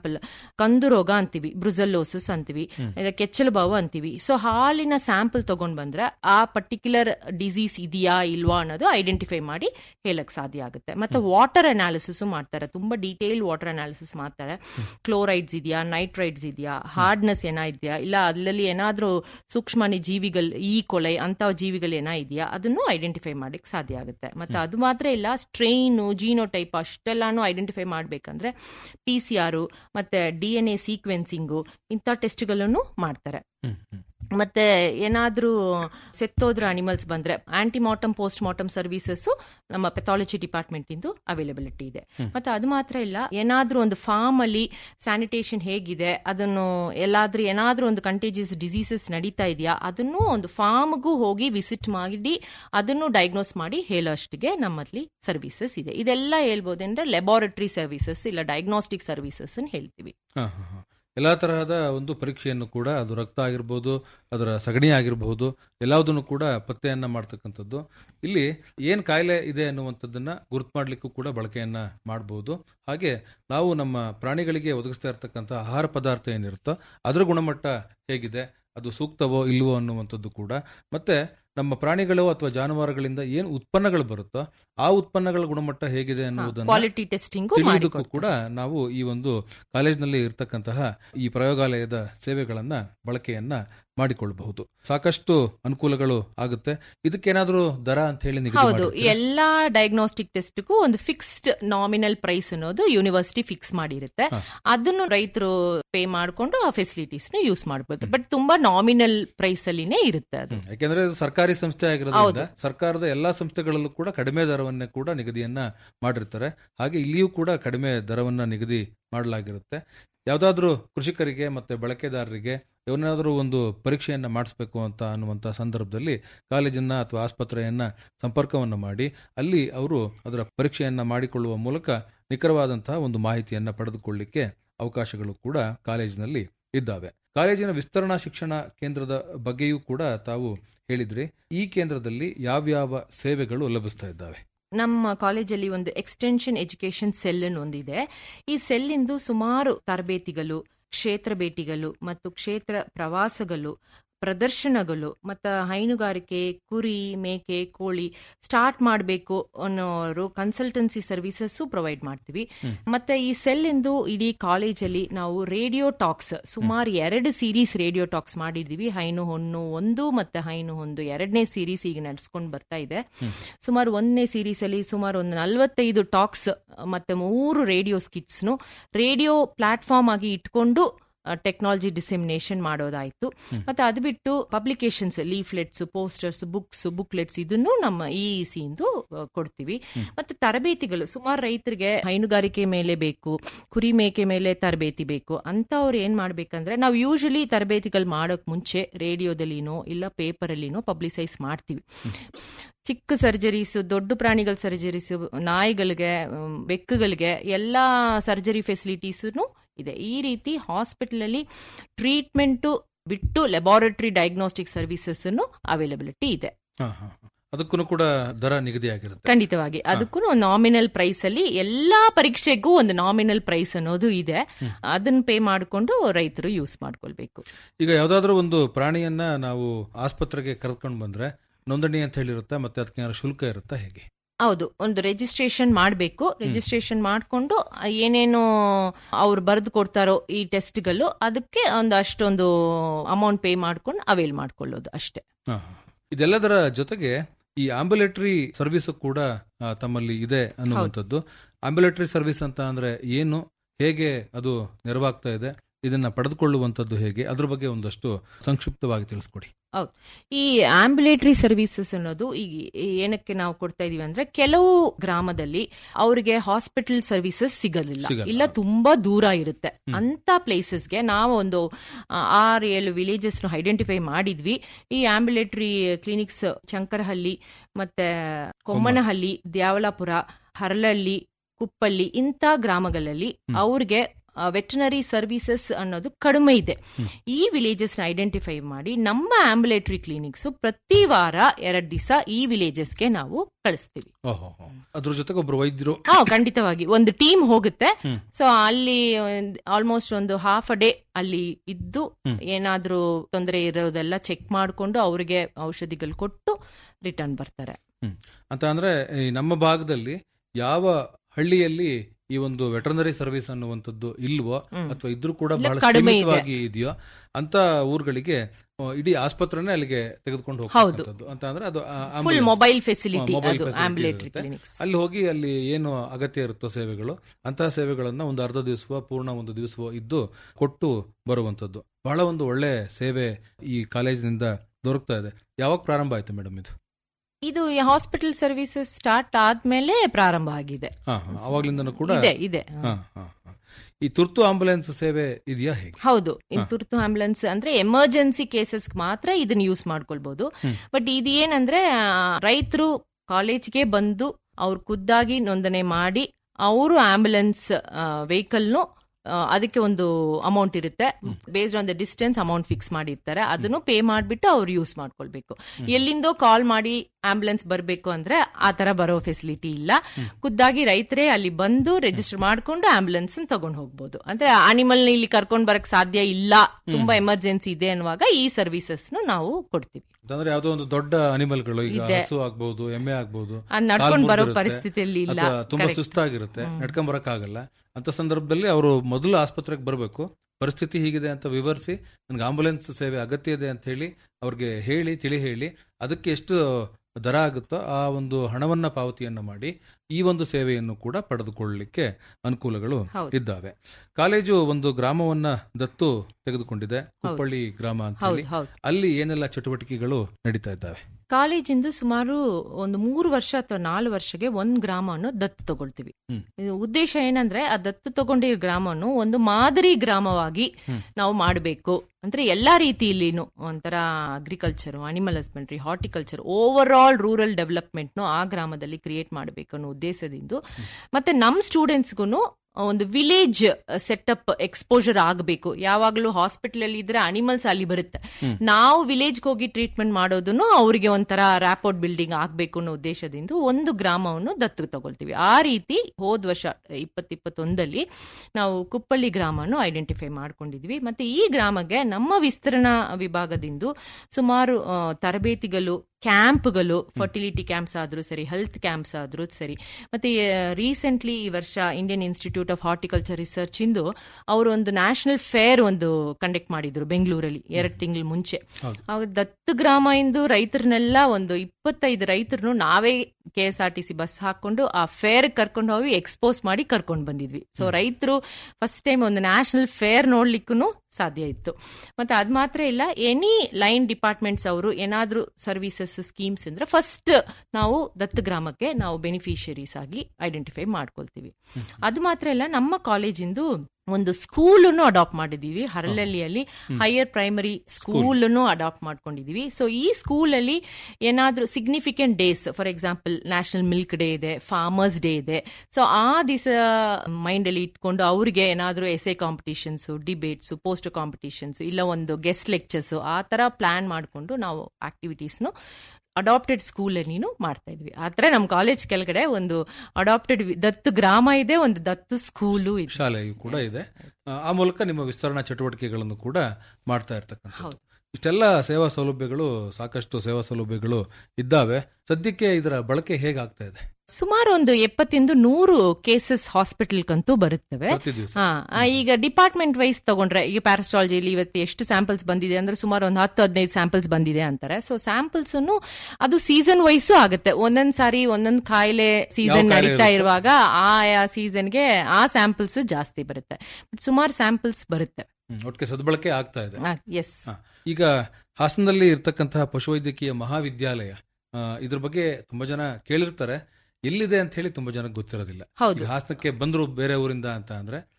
D: ಎಕ್ಸಾಂಪಲ್ ಕಂದು ರೋಗ ಅಂತೀವಿ ಬ್ರುಸಲ್ಲೋಸಿಸ್ ಅಂತೀವಿ ಇಲ್ಲ ಕೆಚ್ಚಲು ಬಾವು ಅಂತೀವಿ ಸೊ ಹಾಲಿನ ಸ್ಯಾಂಪಲ್ ತಗೊಂಡ್ ಬಂದ್ರೆ ಆ ಪರ್ಟಿಕ್ಯುಲರ್ ಡಿಸೀಸ್ ಇದೆಯಾ ಇಲ್ವಾ ಅನ್ನೋದು ಐಡೆಂಟಿಫೈ ಮಾಡಿ ಹೇಳಕ್ ಸಾಧ್ಯ ಆಗುತ್ತೆ ಮತ್ತೆ ವಾಟರ್ ಅನಾಲಿಸಿಸ್ ಮಾಡ್ತಾರೆ ತುಂಬಾ ಡೀಟೇಲ್ ವಾಟರ್ ಅನಾಲಿಸಿಸ್ ಮಾಡ್ತಾರೆ ಕ್ಲೋರೈಡ್ಸ್ ಇದೆಯಾ ನೈಟ್ರೈಡ್ಸ್ ಇದೆಯಾ ಹಾರ್ಡ್ನೆಸ್ ಏನಾ ಇದೆಯಾ ಇಲ್ಲ ಅಲ್ಲಲ್ಲಿ ಏನಾದ್ರೂ ಸೂಕ್ಷ್ಮಾಣಿ ಜೀವಿಗಳು ಈ ಕೊಳೆ ಅಂತ ಜೀವಿಗಳು ಏನಾ ಇದೆಯಾ ಅದನ್ನು ಐಡೆಂಟಿಫೈ ಮಾಡಕ್ ಸಾಧ್ಯ ಆಗುತ್ತೆ ಮತ್ತೆ ಅದು ಮಾತ್ರ ಇಲ್ಲ ಸ್ಟ್ರೈನು ಜೀನೋಟೈಪ್ ಅಷ್ಟೆಲ್ಲಾನು ಐಡೆಂಟಿಫೈ ಮಾಡ್ಬೇಕಂದ್ರೆ ಪಿ ಸಿ ಆರ್ ಮತ್ತೆ ಡಿ ಎನ್ ಎ ಸೀಕ್ವೆನ್ಸಿಂಗು ಇಂಥ ಟೆಸ್ಟ್ಗಳನ್ನು ಮಾಡ್ತಾರೆ
C: ಹ್ಮ್, ಹ್ಮ್.
D: ಮತ್ತೆ ಏನಾದ್ರೂ ಸೆತ್ತೋದ್ರ ಅನಿಮಲ್ಸ್ ಬಂದ್ರೆ ಆಂಟಿಮಾಟಮ್ ಪೋಸ್ಟ್ ಮಾರ್ಟಮ್ ಸರ್ವಿಸಸ್ ನಮ್ಮ ಪೆಥಾಲಜಿ ಡಿಪಾರ್ಟ್ಮೆಂಟ್ ಇಂದು ಅವೈಲಬಿಲಿಟಿ ಇದೆ ಮತ್ತೆ ಅದು ಮಾತ್ರ ಇಲ್ಲ ಏನಾದ್ರೂ ಒಂದು ಫಾರ್ಮ್ ಅಲ್ಲಿ ಸ್ಯಾನಿಟೇಷನ್ ಹೇಗಿದೆ ಅದನ್ನು ಎಲ್ಲಾದ್ರೂ ಏನಾದ್ರೂ ಒಂದು ಕಂಟೇಜಿಯಸ್ ಡಿಸೀಸಸ್ ನಡೀತಾ ಇದೆಯಾ ಅದನ್ನು ಒಂದು ಫಾರ್ಮ್ಗೂ ಹೋಗಿ ವಿಸಿಟ್ ಮಾಡಿ ಅದನ್ನು ಡಯಾಗ್ನೋಸ್ ಮಾಡಿ ಹೇಳೋಷ್ಟಿಗೆ ನಮ್ಮಲ್ಲಿ ಸರ್ವಿಸಸ್ ಇದೆ ಇದೆಲ್ಲ ಹೇಳ್ಬೋದಂದ್ರೆ ಲೆಬಾರೆಟರಿ ಸರ್ವಿಸಸ್ ಇಲ್ಲ ಡಯಾಗ್ನೋಸ್ಟಿಕ್ ಸರ್ವಿಸಸ್ ಹೇಳ್ತೀವಿ
C: ಹಾ, ಹಾ, ಹಾ. ಎಲ್ಲಾ ತರಹದ ಒಂದು ಪರೀಕ್ಷೆಯನ್ನು ಕೂಡ ಅದು ರಕ್ತ ಆಗಿರಬಹುದು ಅದರ ಸಗಣಿ ಆಗಿರಬಹುದು ಎಲ್ಲದನ್ನು ಕೂಡ ಪತ್ತೆಯನ್ನ ಮಾಡ್ತಕ್ಕಂಥದ್ದು ಇಲ್ಲಿ ಏನ್ ಕಾಯಿಲೆ ಇದೆ ಅನ್ನುವಂಥದ್ದನ್ನ ಗುರುತು ಮಾಡ್ಲಿಕ್ಕೂ ಕೂಡ ಬಳಕೆಯನ್ನ ಮಾಡಬಹುದು ಹಾಗೆ ನಾವು ನಮ್ಮ ಪ್ರಾಣಿಗಳಿಗೆ ಒದಗಿಸ್ತಾ ಇರತಕ್ಕಂಥ ಆಹಾರ ಪದಾರ್ಥ ಏನಿರುತ್ತೋ ಅದರ ಗುಣಮಟ್ಟ ಹೇಗಿದೆ ಅದು ಸೂಕ್ತವೋ ಇಲ್ವೋ ಅನ್ನುವಂಥದ್ದು ಕೂಡ ಮತ್ತೆ ನಮ್ಮ ಪ್ರಾಣಿಗಳು ಅಥವಾ ಜಾನುವಾರುಗಳಿಂದ ಏನು ಉತ್ಪನ್ನಗಳು ಬರುತ್ತೋ ಆ ಉತ್ಪನ್ನಗಳ ಗುಣಮಟ್ಟ ಹೇಗಿದೆ ಅನ್ನುವುದನ್ನು
D: ಕ್ವಾಲಿಟಿ ಟೆಸ್ಟಿಂಗ್
C: ತಿಳಿಯುವುದಕ್ಕೂ ಕೂಡ ನಾವು ಈ ಒಂದು ಕಾಲೇಜಿನಲ್ಲಿ ಇರತಕ್ಕಂತಹ ಈ ಪ್ರಯೋಗಾಲಯದ ಸೇವೆಗಳನ್ನ ಬಳಕೆಯನ್ನ ಮಾಡಿಕೊಳ್ಳಬಹುದು ಸಾಕಷ್ಟು ಅನುಕೂಲಗಳು ಆಗುತ್ತೆ ಇದಕ್ಕೇನಾದ್ರೂ ದರ ಅಂತ ಹೇಳಿ ನಿಗದಿ
D: ಹೌದು
C: ಮಾಡಿರ್ತೀರಾ?
D: ಎಲ್ಲಾ ಡಯಾಗ್ನೋಸ್ಟಿಕ್ ಟೆಸ್ಟ್ಗೂ ಒಂದು ಫಿಕ್ಸ್ಡ್ ನಾಮಿನಲ್ ಪ್ರೈಸ್ ಅನ್ನೋದು ಯೂನಿವರ್ಸಿಟಿ ಫಿಕ್ಸ್ ಮಾಡಿರುತ್ತೆ
C: ಹಾ.
D: ಅದನ್ನು ರೈತರು ಪೇ ಮಾಡಿಕೊಂಡು ಆ ಫೆಸಿಲಿಟೀಸ್ ನ ಯೂಸ್ ಮಾಡಬಹುದು ಬಟ್ ತುಂಬಾ ನಾಮಿನಲ್ ಪ್ರೈಸ್ ಅಲ್ಲಿನೇ ಇರುತ್ತೆ ಅದು
C: ಹ್ಮ್. ಯಾಕೆಂದ್ರೆ ಇದು ಸರ್ಕಾರಿ ಸಂಸ್ಥೆ ಆಗಿರೋದ್ರಿಂದ ಸರ್ಕಾರದ ಎಲ್ಲಾ ಸಂಸ್ಥೆಗಳಲ್ಲೂ ಕೂಡ ಕಡಿಮೆ ದರವನ್ನೇ ಕೂಡ ನಿಗದಿಯನ್ನ ಮಾಡಿರ್ತಾರೆ ಹಾಗೆ ಇಲ್ಲಿಯೂ ಕೂಡ ಕಡಿಮೆ ದರವನ್ನ ನಿಗದಿ ಮಾಡಲಾಗಿರುತ್ತೆ ಯಾವ್ದಾದ್ರೂ ಕೃಷಿಕರಿಗೆ ಮತ್ತೆ ಬಳಕೆದಾರರಿಗೆ ಇವನಾದ್ರೂ ಒಂದು ಪರೀಕ್ಷೆಯನ್ನ ಮಾಡಿಸ್ಬೇಕು ಅಂತ ಅನ್ನುವಂತ ಸಂದರ್ಭದಲ್ಲಿ ಕಾಲೇಜನ್ನ ಅಥವಾ ಆಸ್ಪತ್ರೆಯನ್ನ ಸಂಪರ್ಕವನ್ನ ಮಾಡಿ ಅಲ್ಲಿ ಅವರು ಅದರ ಪರೀಕ್ಷೆಯನ್ನ ಮಾಡಿಕೊಳ್ಳುವ ಮೂಲಕ ನಿಖರವಾದಂತಹ ಒಂದು ಮಾಹಿತಿಯನ್ನ ಪಡೆದುಕೊಳ್ಳಿಕ್ಕೆ ಅವಕಾಶಗಳು ಕೂಡ ಕಾಲೇಜಿನಲ್ಲಿ ಇದ್ದಾವೆ ಕಾಲೇಜಿನ ವಿಸ್ತರಣಾ ಶಿಕ್ಷಣ ಕೇಂದ್ರದ ಬಗ್ಗೆಯೂ ಕೂಡ ತಾವು ಹೇಳಿದ್ರಿ ಈ ಕೇಂದ್ರದಲ್ಲಿ ಯಾವ್ಯಾವ ಸೇವೆಗಳು ಲಭಿಸ್ತಾ ಇದ್ದಾವೆ
D: ನಮ್ಮ ಕಾಲೇಜಲ್ಲಿ ಒಂದು ಎಕ್ಸ್ಟೆನ್ಷನ್ ಎಜುಕೇಶನ್ ಸೆಲ್ ಒಂದಿದೆ ಈ ಸೆಲ್ಲಿಂದು ಸುಮಾರು ತರಬೇತಿಗಳು ಕ್ಷೇತ್ರ ಭೇಟಿಗಳು ಮತ್ತು ಕ್ಷೇತ್ರ ಪ್ರವಾಸಗಳು ಪ್ರದರ್ಶನಗಳು ಮತ್ತು ಹೈನುಗಾರಿಕೆ ಕುರಿ ಮೇಕೆ ಕೋಳಿ ಸ್ಟಾರ್ಟ್ ಮಾಡಬೇಕು ಅನ್ನೋರು ಕನ್ಸಲ್ಟೆನ್ಸಿ ಸರ್ವಿಸಸ್ ಪ್ರೊವೈಡ್ ಮಾಡ್ತೀವಿ ಮತ್ತೆ ಈ ಸೆಲ್ ಇಂದು ಇಡೀ ಕಾಲೇಜಲ್ಲಿ ನಾವು ರೇಡಿಯೋ ಟಾಕ್ಸ್ ಸುಮಾರು ಎರಡು ಸೀರೀಸ್ ರೇಡಿಯೋ ಟಾಕ್ಸ್ ಮಾಡಿದೀವಿ ಹೈನು ಹೊನ್ನು ಒಂದು ಮತ್ತೆ ಹೈನು ಹೊಂದು ಎರಡನೇ ಸೀರೀಸ್ ಈಗ ನಡ್ಸ್ಕೊಂಡು ಬರ್ತಾ ಇದೆ ಸುಮಾರು ಒಂದನೇ ಸೀರೀಸ್ ಅಲ್ಲಿ ಸುಮಾರು ಒಂದು ನಲವತ್ತೈದು ಟಾಕ್ಸ್ ಮತ್ತೆ ಮೂರು ರೇಡಿಯೋ ಸ್ಕಿಟ್ಸ್ನು ರೇಡಿಯೋ ಪ್ಲಾಟ್ಫಾರ್ಮ್ ಆಗಿ ಇಟ್ಕೊಂಡು ಟೆಕ್ನಾಲಜಿ ಡಿಸೆಮಿನೇಷನ್ ಮಾಡೋದಾಯ್ತು ಮತ್ತೆ ಅದು ಬಿಟ್ಟು publications leaflets posters books booklets ಇದನ್ನು ನಮ್ಮ ಇ ಸಿ ಇಂದು ಆ, ಕೊಡ್ತೀವಿ ಮತ್ತೆ ತರಬೇತಿಗಳು ಸುಮಾರು ರೈತರಿಗೆ ಹೈನುಗಾರಿಕೆ ಮೇಲೆ ಬೇಕು ಕುರಿ ಮೇಕೆ ಮೇಲೆ ತರಬೇತಿ ಬೇಕು ಅಂತವ್ರು ಏನ್ ಮಾಡ್ಬೇಕಂದ್ರೆ ನಾವು ಯೂಶಲಿ ತರಬೇತಿಗಳು ಮಾಡೋಕ್ ಮುಂಚೆ ರೇಡಿಯೋದಲ್ಲಿನೋ ಇಲ್ಲ ಪೇಪರ್ ಅಲ್ಲಿನೋ ಪಬ್ಲಿಸೈಸ್ ಮಾಡ್ತೀವಿ ಚಿಕ್ಕ ಸರ್ಜರೀಸ್ ದೊಡ್ಡ ಪ್ರಾಣಿಗಳ ಸರ್ಜರೀಸ್ ನಾಯಿಗಳಿಗೆ ಮ್, ಬೆಕ್ಕುಗಳಿಗೆ ಎಲ್ಲಾ ಸರ್ಜರಿ ಫೆಸಿಲಿಟೀಸು ಇದೆ ಈ ರೀತಿ ಹಾಸ್ಪಿಟಲ್ ಅಲ್ಲಿ ಟ್ರೀಟ್ಮೆಂಟು ಬಿಟ್ಟು ಲೆಬಾರೆಟರಿ ಡಯಾಗ್ನೋಸ್ಟಿಕ್ ಸರ್ವಿಸಸ್ ಅವೈಲಬಿಲಿಟಿ ಇದೆ
C: ಅದಕ್ಕೂ ಕೂಡ ದರ ನಿಗದಿ ಆಗಿರುತ್ತೆ
D: ಖಂಡಿತವಾಗಿ ಅದಕ್ಕೂ ಒಂದು ನಾಮಿನಲ್ ಪ್ರೈಸ್ ಅಲ್ಲಿ ಎಲ್ಲಾ ಪರೀಕ್ಷೆಗೂ ಒಂದು ನಾಮಿನಲ್ ಪ್ರೈಸ್ ಅನ್ನೋದು ಇದೆ ಅದನ್ನ ಪೇ ಮಾಡಿಕೊಂಡು ರೈತರು ಯೂಸ್ ಮಾಡ್ಕೊಳ್ಬೇಕು
C: ಈಗ ಯಾವ್ದಾದ್ರು ಒಂದು ಪ್ರಾಣಿಯನ್ನ ನಾವು ಆಸ್ಪತ್ರೆಗೆ ಕರೆದುಕೊಂಡು ಬಂದ್ರೆ ನೋಂದಣಿ ಅಂತ ಹೇಳಿರುತ್ತಾ ಮತ್ತೆ ಅದಕ್ಕೆ ಏನಾದ್ರು ಶುಲ್ಕ ಇರುತ್ತಾ ಹೇಗೆ
D: ಹೌದು ಒಂದು ರಿಜಿಸ್ಟ್ರೇಷನ್ ಮಾಡಬೇಕು ರಿಜಿಸ್ಟ್ರೇಷನ್ ಮಾಡಿಕೊಂಡು ಏನೇನು ಅವ್ರು ಬರೆದು ಕೊಡ್ತಾರೋ ಈ ಟೆಸ್ಟ್ಗಳು ಅದಕ್ಕೆ ಒಂದು ಅಷ್ಟೊಂದು ಅಮೌಂಟ್ ಪೇ ಮಾಡ್ಕೊಂಡು ಅವೈಲ್ ಮಾಡ್ಕೊಳ್ಳೋದು ಅಷ್ಟೇ
C: ಹಾ, ಹಾ. ಇದೆಲ್ಲದರ ಜೊತೆಗೆ ಈ ಆಂಬ್ಯುಲೇಟರಿ ಸರ್ವಿಸ್ ಕೂಡ ಆ, ತಮ್ಮಲ್ಲಿ ಇದೆ ಅನ್ನುವಂಥದ್ದು ಆಂಬ್ಯುಲೇಟರಿ ಸರ್ವಿಸ್ ಅಂತ ಅಂದ್ರೆ ಏನು ಹೇಗೆ ಅದು ನೆರವಾಗ್ತಾ ಇದೆ ಇದನ್ನ ಪಡೆದುಕೊಳ್ಳುವಂತದ್ದು ಹೇಗೆ ಅದ್ರ ಬಗ್ಗೆ ಒಂದಷ್ಟು ಸಂಕ್ಷಿಪ್ತವಾಗಿ ತಿಳಿಸ್ಕೊಡಿ
D: ಹೌದು ಈ ಆಂಬ್ಯುಲೇಟರಿ ಸರ್ವಿಸಸ್ ಅನ್ನೋದು ಈಗ ಏನಕ್ಕೆ ನಾವು ಕೊಡ್ತಾ ಇದೀವಿ ಅಂದ್ರೆ ಕೆಲವು ಗ್ರಾಮದಲ್ಲಿ ಅವರಿಗೆ ಹಾಸ್ಪಿಟಲ್ ಸರ್ವಿಸಸ್ ಸಿಗಲಿಲ್ಲ
C: ಸಿಗಲ್ಲ.
D: ಇಲ್ಲ ತುಂಬಾ ದೂರ ಇರುತ್ತೆ ಅಂತ ಪ್ಲೇಸಸ್ಗೆ ನಾವು ಒಂದು ಆ, ಆರು ಏಳು ವಿಲೇಜಸ್ ಐಡೆಂಟಿಫೈ ಮಾಡಿದ್ವಿ ಈ ಆಂಬ್ಯುಲೇಟರಿ ಕ್ಲಿನಿಕ್ಸ್ ಚಂಕರಹಳ್ಳಿ ಮತ್ತೆ ಕೊಮ್ಮನಹಳ್ಳಿ ದ್ಯಾವಲಾಪುರ ಹರಳಹಳ್ಳಿ ಕುಪ್ಪಳ್ಳಿ ಇಂಥ ಗ್ರಾಮಗಳಲ್ಲಿ ಅವ್ರಿಗೆ ವೆಟನರಿ ಸರ್ವಿಸಸ್ ಅನ್ನೋದು ಕಡಿಮೆ ಇದೆ ಈ ವಿಲೇಜಸ್ ನ ಐಡೆಂಟಿಫೈ ಮಾಡಿ ನಮ್ಮ ಆಂಬುಲೇಟರಿ ಕ್ಲಿನಿಕ್ಸ್ ಪ್ರತಿ ವಾರ ಎರಡ್ ದಿವಸ ಈ ವಿಲೇಜಸ್ಗೆ ನಾವು ಕಳಿಸ್ತೀವಿ
C: ಓಹೋ ಅದ್ರ ಜೊತೆಗೆ ಒಬ್ರು ವೈದ್ಯರು
D: ಹಾ ಖಂಡಿತವಾಗಿ ಒಂದು ಟೀಮ್ ಹೋಗುತ್ತೆ ಸೊ ಅಲ್ಲಿ ಆಲ್ಮೋಸ್ಟ್ ಒಂದು ಹಾಫ್ ಅ ಡೇ ಅಲ್ಲಿ ಇದ್ದು ಏನಾದ್ರೂ ತೊಂದರೆ ಇರೋದೆಲ್ಲ ಚೆಕ್ ಮಾಡಿಕೊಂಡು ಅವರಿಗೆ ಔಷಧಿಗಳು ಕೊಟ್ಟು ರಿಟರ್ನ್ ಬರ್ತಾರೆ
C: ಹ್ಮ್. ಅಂತ ಅಂದ್ರೆ ಈ ನಮ್ಮ ಭಾಗದಲ್ಲಿ ಯಾವ ಹಳ್ಳಿಯಲ್ಲಿ ಈ ಒಂದು ವೆಟರ್ನರಿ ಸರ್ವಿಸ್ ಅನ್ನುವಂಥದ್ದು ಇಲ್ವೋ ಅಥವಾ ಇದ್ರೂ ಕೂಡ
D: ಇಲ್ಲ,
C: ಬಹಳ
D: ಕಡಿಮೆ ಇದೆ.
C: ಸೀಮಿತವಾಗಿ ಇದೆಯೋ ಅಂತ ಊರುಗಳಿಗೆ ಆ, ಇಡೀ ಆಸ್ಪತ್ರೆನೇ ಅಲ್ಲಿಗೆ ತೆಗೆದುಕೊಂಡು
D: ಹೌದು.
C: ಹೋಗ್ತಕ್ಕಂಥದ್ದು ಅಂತ ಅಂದ್ರೆ ಅದು ಆ,
D: full
C: ambulance.
D: Mobile facility
C: mobile
D: ಅದು
C: facility
D: ಆಂಬುಲೇಟರಿ
C: ಇರುತ್ತೆ.
D: ಕ್ಲಿನಿಕ್ಸ್
C: ಅಲ್ಲಿ ಹೋಗಿ ಅಲ್ಲಿ ಏನು ಅಗತ್ಯ ಇರುತ್ತೋ ಸೇವೆಗಳು ಅಂತಹ ಸೇವೆಗಳನ್ನ ಒಂದು ಅರ್ಧ ದಿವಸವೋ ಪೂರ್ಣ ಒಂದು ದಿವಸವೋ ಇದ್ದು ಕೊಟ್ಟು ಬರುವಂತದ್ದು ಬಹಳ ಒಂದು ಒಳ್ಳೆ ಸೇವೆ ಈ ಕಾಲೇಜಿನಿಂದ ದೊರಕ್ತಾ ಇದೆ ಯಾವಾಗ ಪ್ರಾರಂಭ ಆಯ್ತು ಮೇಡಮ್ ಇದು
D: ಇದು ಹಾಸ್ಪಿಟಲ್ ಸರ್ವಿಸಸ್ ಸ್ಟಾರ್ಟ್ ಆದ್ಮೇಲೆ ಪ್ರಾರಂಭ ಆಗಿದೆ
C: ಹಾ ಹಾ, ಅವಾಗ್ಲಿಂದನೂ ಕೂಡ
D: ಇದೆ ಇದೆ
C: ಹಾ, ಹಾ, ಹಾ. ಈ ತುರ್ತು ಆಂಬುಲೆನ್ಸ್ ಸೇವೆ ಇದೆಯಾ ಹೇಗೆ
D: ಹೌದು ಇನ್ ತುರ್ತು ಆಂಬುಲೆನ್ಸ್ ಅಂದ್ರೆ ಎಮರ್ಜೆನ್ಸಿ ಕೇಸಸ್ ಮಾತ್ರ ಇದನ್ನ ಯೂಸ್ ಮಾಡ್ಕೊಳ್ಬಹುದು ಬಟ್ ಇದು ಏನಂದ್ರೆ ರೈತರು ಕಾಲೇಜ್ಗೆ ಬಂದು ಅವ್ರು ಖುದ್ದಾಗಿ ನೋಂದಣಿ ಮಾಡಿ ಅವರು ಆಂಬುಲೆನ್ಸ್ ವೆಹಿಕಲ್ನು ಅದಕ್ಕೆ ಒಂದು ಅಮೌಂಟ್ ಇರುತ್ತೆ based on the distance amount fix ಮಾಡಿರ್ತಾರೆ ಅದನ್ನು ಪೇ ಮಾಡಿಬಿಟ್ಟು ಅವ್ರು ಯೂಸ್ ಮಾಡ್ಕೊಳ್ಬೇಕು ಎಲ್ಲಿಂದೋ ಕಾಲ್ ಮಾಡಿ ಆಂಬುಲೆನ್ಸ್ ಬರಬೇಕು ಅಂದ್ರೆ ಆ ತರ ಬರೋ ಫೆಸಿಲಿಟಿ ಇಲ್ಲ ಖುದ್ದಾಗಿ ರೈತರೇ ಅಲ್ಲಿ ಬಂದು ರಿಜಿಸ್ಟರ್ ಮಾಡ್ಕೊಂಡು ಆಂಬುಲೆನ್ಸ್ ತಗೊಂಡು ಹೋಗ್ಬೋದು ಅಂದ್ರೆ ಅನಿಮಲ್ ಇಲ್ಲಿ ಕರ್ಕೊಂಡ್ ಬರಕ್ ಸಾಧ್ಯ ಇಲ್ಲ ತುಂಬಾ ಎಮರ್ಜೆನ್ಸಿ ಇದೆ ಅನ್ನುವಾಗ ಈ ಸರ್ವಿಸಸ್ ನಾವು ಕೊಡ್ತೀವಿ
C: ಅಂತಂದ್ರೆ ಯಾವ್ದೋ ಒಂದು ದೊಡ್ಡ ಅನಿಮಲ್ಗಳು ಈಗ
D: ಇದೆ.
C: ಹಸು ಆಗ್ಬಹುದು ಎಮ್ಮೆ ಆಗ್ಬಹುದು
D: ಅದ್ ನಡ್ಕೊಂಡ್
C: ಕಾಲ್
D: ಬರೋ
C: ಮುರ್ದಿರುತ್ತೆ,
D: ಪರಿಸ್ಥಿತಿಯಲ್ಲಿ ಇಲ್ಲ.
C: ಅಥವಾ ತುಂಬಾ
D: Correct.
C: ಸುಸ್ತಾಗಿರುತ್ತೆ ನಡ್ಕೊಂಡ್ ಬರಕ್ ಆಗಲ್ಲ ಅಂತ ಸಂದರ್ಭದಲ್ಲಿ ಅವರು ಮೊದಲು ಆಸ್ಪತ್ರೆಗೆ ಬರಬೇಕು ಪರಿಸ್ಥಿತಿ ಹೀಗಿದೆ ಅಂತ ವಿವರಿಸಿ ನನಗೆ ಆಂಬುಲೆನ್ಸ್ ಸೇವೆ ಅಗತ್ಯ ಇದೆ ಅಂತ ಹೇಳಿ ಅವ್ರಿಗೆ ಹೇಳಿ ತಿಳಿ ಹೇಳಿ ಅದಕ್ಕೆ ಎಷ್ಟು ದರ ಆಗುತ್ತೋ ಆ ಒಂದು ಹಣವನ್ನ ಪಾವತಿಯನ್ನ ಮಾಡಿ ಈ ಒಂದು ಸೇವೆಯನ್ನು ಕೂಡ ಪಡೆದುಕೊಳ್ಳಲಿಕ್ಕೆ ಅನುಕೂಲಗಳು
D: ಹೌದು.
C: ಇದ್ದಾವೆ ಕಾಲೇಜು ಒಂದು ಗ್ರಾಮವನ್ನ ದತ್ತು ತೆಗೆದುಕೊಂಡಿದೆ ಕುಪ್ಪಳ್ಳಿ ಗ್ರಾಮ ಅಂತ ಹೇಳಿ
D: ಹೌದು ಹೌದು
C: ಅಲ್ಲಿ ಏನೆಲ್ಲ ಚಟುವಟಿಕೆಗಳು ನಡೀತಾ ಇದ್ದಾವೆ
D: ಕಾಲೇಜಿಂದು ಸುಮಾರು ಒಂದು ಮೂರು ವರ್ಷ ಅಥವಾ ನಾಲ್ಕು ವರ್ಷಕ್ಕೆ ಒಂದ್ ಗ್ರಾಮವನ್ನು ದತ್ತು ತಗೊಳ್ತೀವಿ
C: ಹ್ಮ್.
D: ಇದು ಉದ್ದೇಶ ಏನಂದ್ರೆ ಆ ದತ್ತು ತಗೊಂಡಿರೋ ಗ್ರಾಮವನ್ನು ಒಂದು ಮಾದರಿ ಗ್ರಾಮವಾಗಿ ನಾವು ಮಾಡಬೇಕು ಅಂದ್ರೆ ಎಲ್ಲಾ ರೀತಿಯಲ್ಲಿನೂ ಒಂಥರ agriculture animal husbandry horticulture over all rural ಡೆವಲಪ್ಮೆಂಟ್ನು ಆ ಗ್ರಾಮದಲ್ಲಿ ಕ್ರಿಯೇಟ್ ಮಾಡಬೇಕು ಅನ್ನೋ ಉದ್ದೇಶದಿಂದ ಮತ್ತೆ ನಮ್ಮ ಸ್ಟೂಡೆಂಟ್ಸ್ಗೂ ಒಂದು ವಿಲೇಜ್ ಸೆಟಪ್ ಎಕ್ಸ್ಪೋಜರ್ ಆಗಬೇಕು ಯಾವಾಗಲೂ ಹಾಸ್ಪಿಟಲ್ ಅಲ್ಲಿ ಇದ್ರೆ ಅನಿಮಲ್ಸ್ ಅಲ್ಲಿ ಬರುತ್ತೆ ನಾವು ವಿಲೇಜ್ಗೆ ಹೋಗಿ ಟ್ರೀಟ್ಮೆಂಟ್ ಮಾಡೋದನ್ನು ಅವರಿಗೆ ಒಂಥರ ರ್ಯಾಪೋರ್ಟ್ ಬಿಲ್ಡಿಂಗ್ ಆಗಬೇಕು ಅನ್ನೋ ಉದ್ದೇಶದಿಂದ ಒಂದು ಗ್ರಾಮವನ್ನು ದತ್ತು ತಗೊಳ್ತೀವಿ ಆ ರೀತಿ ಹೋದ್ ವರ್ಷ ಇಪ್ಪತ್ ಇಪ್ಪತ್ತೊಂದಲ್ಲಿ ನಾವು ಕುಪ್ಪಳ್ಳಿ ಗ್ರಾಮನು ಐಡೆಂಟಿಫೈ ಮಾಡ್ಕೊಂಡಿದ್ವಿ ಮತ್ತೆ ಈ ಗ್ರಾಮಕ್ಕೆ ನಮ್ಮ ವಿಸ್ತರಣಾ ವಿಭಾಗದಿಂದ ಸುಮಾರು ಆ, ತರಬೇತಿಗಳು ಕ್ಯಾಂಪ್ಗಳು ಫರ್ಟಿಲಿಟಿ ಕ್ಯಾಂಪ್ಸ್ ಆದ್ರೂ ಸರಿ ಹೆಲ್ತ್ ಕ್ಯಾಂಪ್ಸ್ ಆದ್ರೂ ಸರಿ ಮತ್ತೆ ರೀಸೆಂಟ್ಲಿ ಈ ವರ್ಷ Indian Institute of Horticulture Research ಇಂದು ಅವರು ಒಂದು ನ್ಯಾಷನಲ್ ಫೇರ್ ಒಂದು ಕಂಡಕ್ಟ್ ಮಾಡಿದ್ರು ಬೆಂಗಳೂರಲ್ಲಿ ಎರಡು ತಿಂಗಳ ಮುಂಚೆ ಆವಾಗ ದತ್ತು ಗ್ರಾಮ ಇಂದು ರೈತರನ್ನೆಲ್ಲ ಒಂದು ಇಪ್ಪತ್ತೈದು ರೈತರನ್ನು ನಾವೇ K S R T C bus ಹಾಕೊಂಡು ಆ ಫೇರ್ ಕರ್ಕೊಂಡು ಹೋಗಿ ಎಕ್ಸ್ಪೋಸ್ ಮಾಡಿ ಕರ್ಕೊಂಡು ಬಂದಿದ್ವಿ ಸೊ ರೈತರು ಫಸ್ಟ್ ಟೈಮ್ ಒಂದು ನ್ಯಾಷನಲ್ ಫೇರ್ ನೋಡ್ಲಿಕ್ಕೂ ಸಾಧ್ಯ ಇತ್ತು ಮತ್ತೆ ಅದ್ ಮಾತ್ರ ಇಲ್ಲ ಎನಿ ಲೈನ್ ಡಿಪಾರ್ಟ್ಮೆಂಟ್ಸ್ ಅವರು ಏನಾದ್ರೂ ಸರ್ವಿಸಸ್ ಸ್ಕೀಮ್ಸ್ ಅಂದ್ರೆ ಫಸ್ಟ್ ನಾವು ದತ್ತು ಗ್ರಾಮಕ್ಕೆ ನಾವು ಬೆನಿಫಿಷಿಯರೀಸ್ ಆಗಿ ಐಡೆಂಟಿಫೈ ಮಾಡ್ಕೊಳ್ತೀವಿ ಅದು ಮಾತ್ರ ಇಲ್ಲ ನಮ್ಮ ಕಾಲೇಜಿಂದು ಒಂದು ಸ್ಕೂಲನ್ನು ಅಡಾಪ್ಟ್ ಮಾಡಿದೀವಿ ಹರಳಳ್ಳಿಯಲ್ಲಿ ಹೈಯರ್ ಪ್ರೈಮರಿ ಸ್ಕೂಲನ್ನು ಅಡಾಪ್ಟ್ ಮಾಡ್ಕೊಂಡಿದೀವಿ ಸೊ ಈ ಸ್ಕೂಲಲ್ಲಿ ಏನಾದ್ರೂ significant days for example national milk day ಇದೆ ಫಾರ್ಮರ್ಸ್ ಡೇ ಇದೆ ಸೊ ಆ ದಿವಸ ಮೈಂಡ್ ಅಲ್ಲಿ ಇಟ್ಕೊಂಡು ಅವ್ರಿಗೆ ಏನಾದ್ರೂ essay competitions debates post competitions ಇಲ್ಲ ಒಂದು ಗೆಸ್ಟ್ ಲೆಕ್ಚರ್ಸ್ ಆ ತರ ಪ್ಲಾನ್ ಮಾಡಿಕೊಂಡು ನಾವು ಆಕ್ಟಿವಿಟೀಸ್ನು ಅಡಾಪ್ಟೆಡ್ ಸ್ಕೂಲ್ ನೀನು ಮಾಡ್ತಾ ಇದ್ವಿ ಆತರ ನಮ್ಮ ಕಾಲೇಜ್ ಕೆಳಗಡೆ ಒಂದು ಅಡಾಪ್ಟೆಡ್ ದತ್ತು ಗ್ರಾಮ ಇದೆ ಒಂದು ದತ್ತು ಸ್ಕೂಲು ಇದೆ
C: ಶಾಲೆಯು ಕೂಡ ಇದೆ ಆ, ಆ ಮೂಲಕ ನಿಮ್ಮ ವಿಸ್ತರಣಾ ಚಟುವಟಿಕೆಗಳನ್ನು ಕೂಡ ಮಾಡ್ತಾ ಇರ್ತಕ್ಕಂಥದ್ದು ಇಷ್ಟೆಲ್ಲ ಸೇವಾ ಸೌಲಭ್ಯಗಳು ಸಾಕಷ್ಟು ಸೇವಾ ಸೌಲಭ್ಯಗಳು ಇದ್ದಾವೆ ಸದ್ಯಕ್ಕೆ ಇದರ ಬಳಕೆ ಹೇಗಾಗ್ತಾ ಇದೆ
D: ಸುಮಾರು ಒಂದು ಎಪ್ಪತ್ತಿಂದ ನೂರು ಕೇಸಸ್ ಹಾಸ್ಪಿಟಲ್ಗಂತೂ ಬರುತ್ತವೆ
C: ಪ್ರತಿ ದಿವಸ
D: ಹಾ ಆ, ಈಗ ಡಿಪಾರ್ಟ್ಮೆಂಟ್ ವೈಸ್ ತಗೊಂಡ್ರೆ ಈಗ ಪ್ಯಾರಸ್ಟಾಲಜಿಲಿ ಇವತ್ತು ಎಷ್ಟು ಸ್ಯಾಂಪಲ್ಸ್ ಬಂದಿದೆ ಅಂದ್ರೆ ಸುಮಾರು ಒಂದು ಹತ್ತು ಹದಿನೈದು ಸ್ಯಾಂಪಲ್ಸ್ ಬಂದಿದೆ ಅಂತಾರೆ ಸೊ ಸ್ಯಾಂಪಲ್ಸ್ ಅದು ಸೀಸನ್ ವೈಸು ಆಗುತ್ತೆ ಒಂದೊಂದ್ ಸಾರಿ ಒಂದೊಂದ್ ಕಾಯಿಲೆ ಸೀಸನ್
C: ಕಾಯಿಲೆ
D: ನಡೀತಾ
C: ಇರುತ್ತೋ?
D: ಇರುವಾಗ ಆಯಾ ಸೀಸನ್ಗೆ ಆ ಸ್ಯಾಂಪಲ್ಸ್ ಜಾಸ್ತಿ ಬರುತ್ತೆ ಬಟ್ ಸುಮಾರು ಸ್ಯಾಂಪಲ್ಸ್ ಬರುತ್ತೆ
C: ಹ್ಮ್, ಒಟ್ಟಿಗೆ ಸದ್ಬಳಕೆ ಆಗ್ತಾ ಇದೆ
D: ಎಸ್
C: ಹ. ಈಗ ಹಾಸನದಲ್ಲಿ ಇರ್ತಕ್ಕಂತಹ ಪಶುವೈದ್ಯಕೀಯ ಮಹಾವಿದ್ಯಾಲಯ ಆ, ಇದ್ರ ಬಗ್ಗೆ ತುಂಬಾ ಜನ ಕೇಳಿರ್ತಾರೆ ಎಲ್ಲಿದೆ ಅಂತ ಹೇಳಿ ತುಂಬಾ ಜನಕ್ಕೆ ಗೊತ್ತಿರೋದಿಲ್ಲ
D: ಹೌದು
C: ಈಗ ಹಾಸನಕ್ಕೆ ಬಂದ್ರು ಬೇರೆ ಊರಿಂದ ಅಂತ ಅಂದ್ರೆ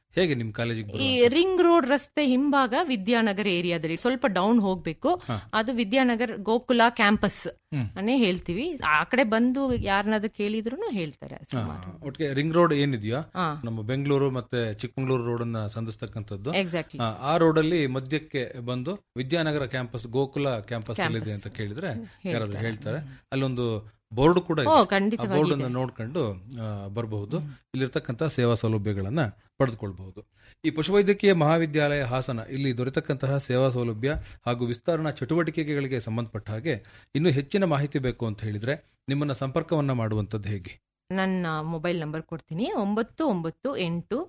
C: ಹೇಗೆ ನಿಮ್ ಕಾಲೇಜಿಗೆ
D: ಈ
C: ಬರುವಂತದ್ದು?
D: ರಿಂಗ್ ರೋಡ್ ರಸ್ತೆ ಹಿಂಭಾಗ ವಿದ್ಯಾನಗರ್ ಏರಿಯಾದಲ್ಲಿ ಸ್ವಲ್ಪ ಡೌನ್ ಹೋಗ್ಬೇಕು ಅದು ವಿದ್ಯಾನಗರ್ ಗೋಕುಲ ಕ್ಯಾಂಪಸ್ ಅನ್ನೇ ಹೇಳ್ತೀವಿ ಆ ಕಡೆ ಬಂದು ಯಾರನ್ನಾದ್ರೂ ಕೇಳಿದ್ರು ಹೇಳ್ತಾರೆ
C: ಹಾ,
D: ಸುಮಾರು
C: ಒಟ್ಟಿಗೆ ರಿಂಗ್ ರೋಡ್ ಏನಿದೆಯೋ
D: ಹಾ.
C: ನಮ್ಮ ಬೆಂಗಳೂರು ಮತ್ತೆ ಚಿಕ್ಕಮಂಗ್ಳೂರು ರೋಡ್ ಅನ್ನ ಸಂಧಿಸ್ತಕ್ಕಂಥದ್ದು
D: ಎಕ್ಸಾಕ್ಟ್ಲಿ
C: ಆ, ಆ ರೋಡ್ ಅಲ್ಲಿ ಮಧ್ಯಕ್ಕೆ ಬಂದು ವಿದ್ಯಾನಗರ ಕ್ಯಾಂಪಸ್ ಗೋಕುಲ ಕ್ಯಾಂಪಸ್ ಇದೆ ಅಂತ ಕೇಳಿದ್ರೆ ಯಾರಾದ್ರೂ ಹೇಳ್ತಾರೆ ಅಲ್ಲೊಂದು ಬೋರ್ಡ್ ಕೂಡ
D: ಓ
C: ಇದೆ. ಆ
D: ಖಂಡಿತವಾಗಿ
C: ಬೋರ್ಡ್ ಅನ್ನ ನೋಡ್ಕೊಂಡು ಆ, ಬರಬಹುದು ಇಲ್ಲಿರ್ತಕ್ಕಂಥ ಸೇವಾ ಸೌಲಭ್ಯಗಳನ್ನ ಪಡೆದುಕೊಳ್ಬಹುದು ಈ ಪಶುವೈದ್ಯಕೀಯ ಮಹಾವಿದ್ಯಾಲಯ ಹಾಸನ ಇಲ್ಲಿ ದೊರೆತಕ್ಕಂತಹ ಸೇವಾ ಸೌಲಭ್ಯ ಹಾಗೂ ವಿಸ್ತರಣಾ ಚಟುವಟಿಕೆಗಳಿಗೆ ಸಂಬಂಧಪಟ್ಟ ಹಾಗೆ ಇನ್ನೂ ಹೆಚ್ಚಿನ ಮಾಹಿತಿ ಬೇಕು ಅಂತ ಹೇಳಿದ್ರೆ ನಿಮ್ಮನ್ನ ಸಂಪರ್ಕವನ್ನ ಮಾಡುವಂತದ್ದು ಹೇಗೆ
D: ನನ್ನ ಮೊಬೈಲ್ ನಂಬರ್ ಕೊಡ್ತೀನಿ ಒಂಬತ್ತು ಒಂಬತ್ತು ಎಂಟು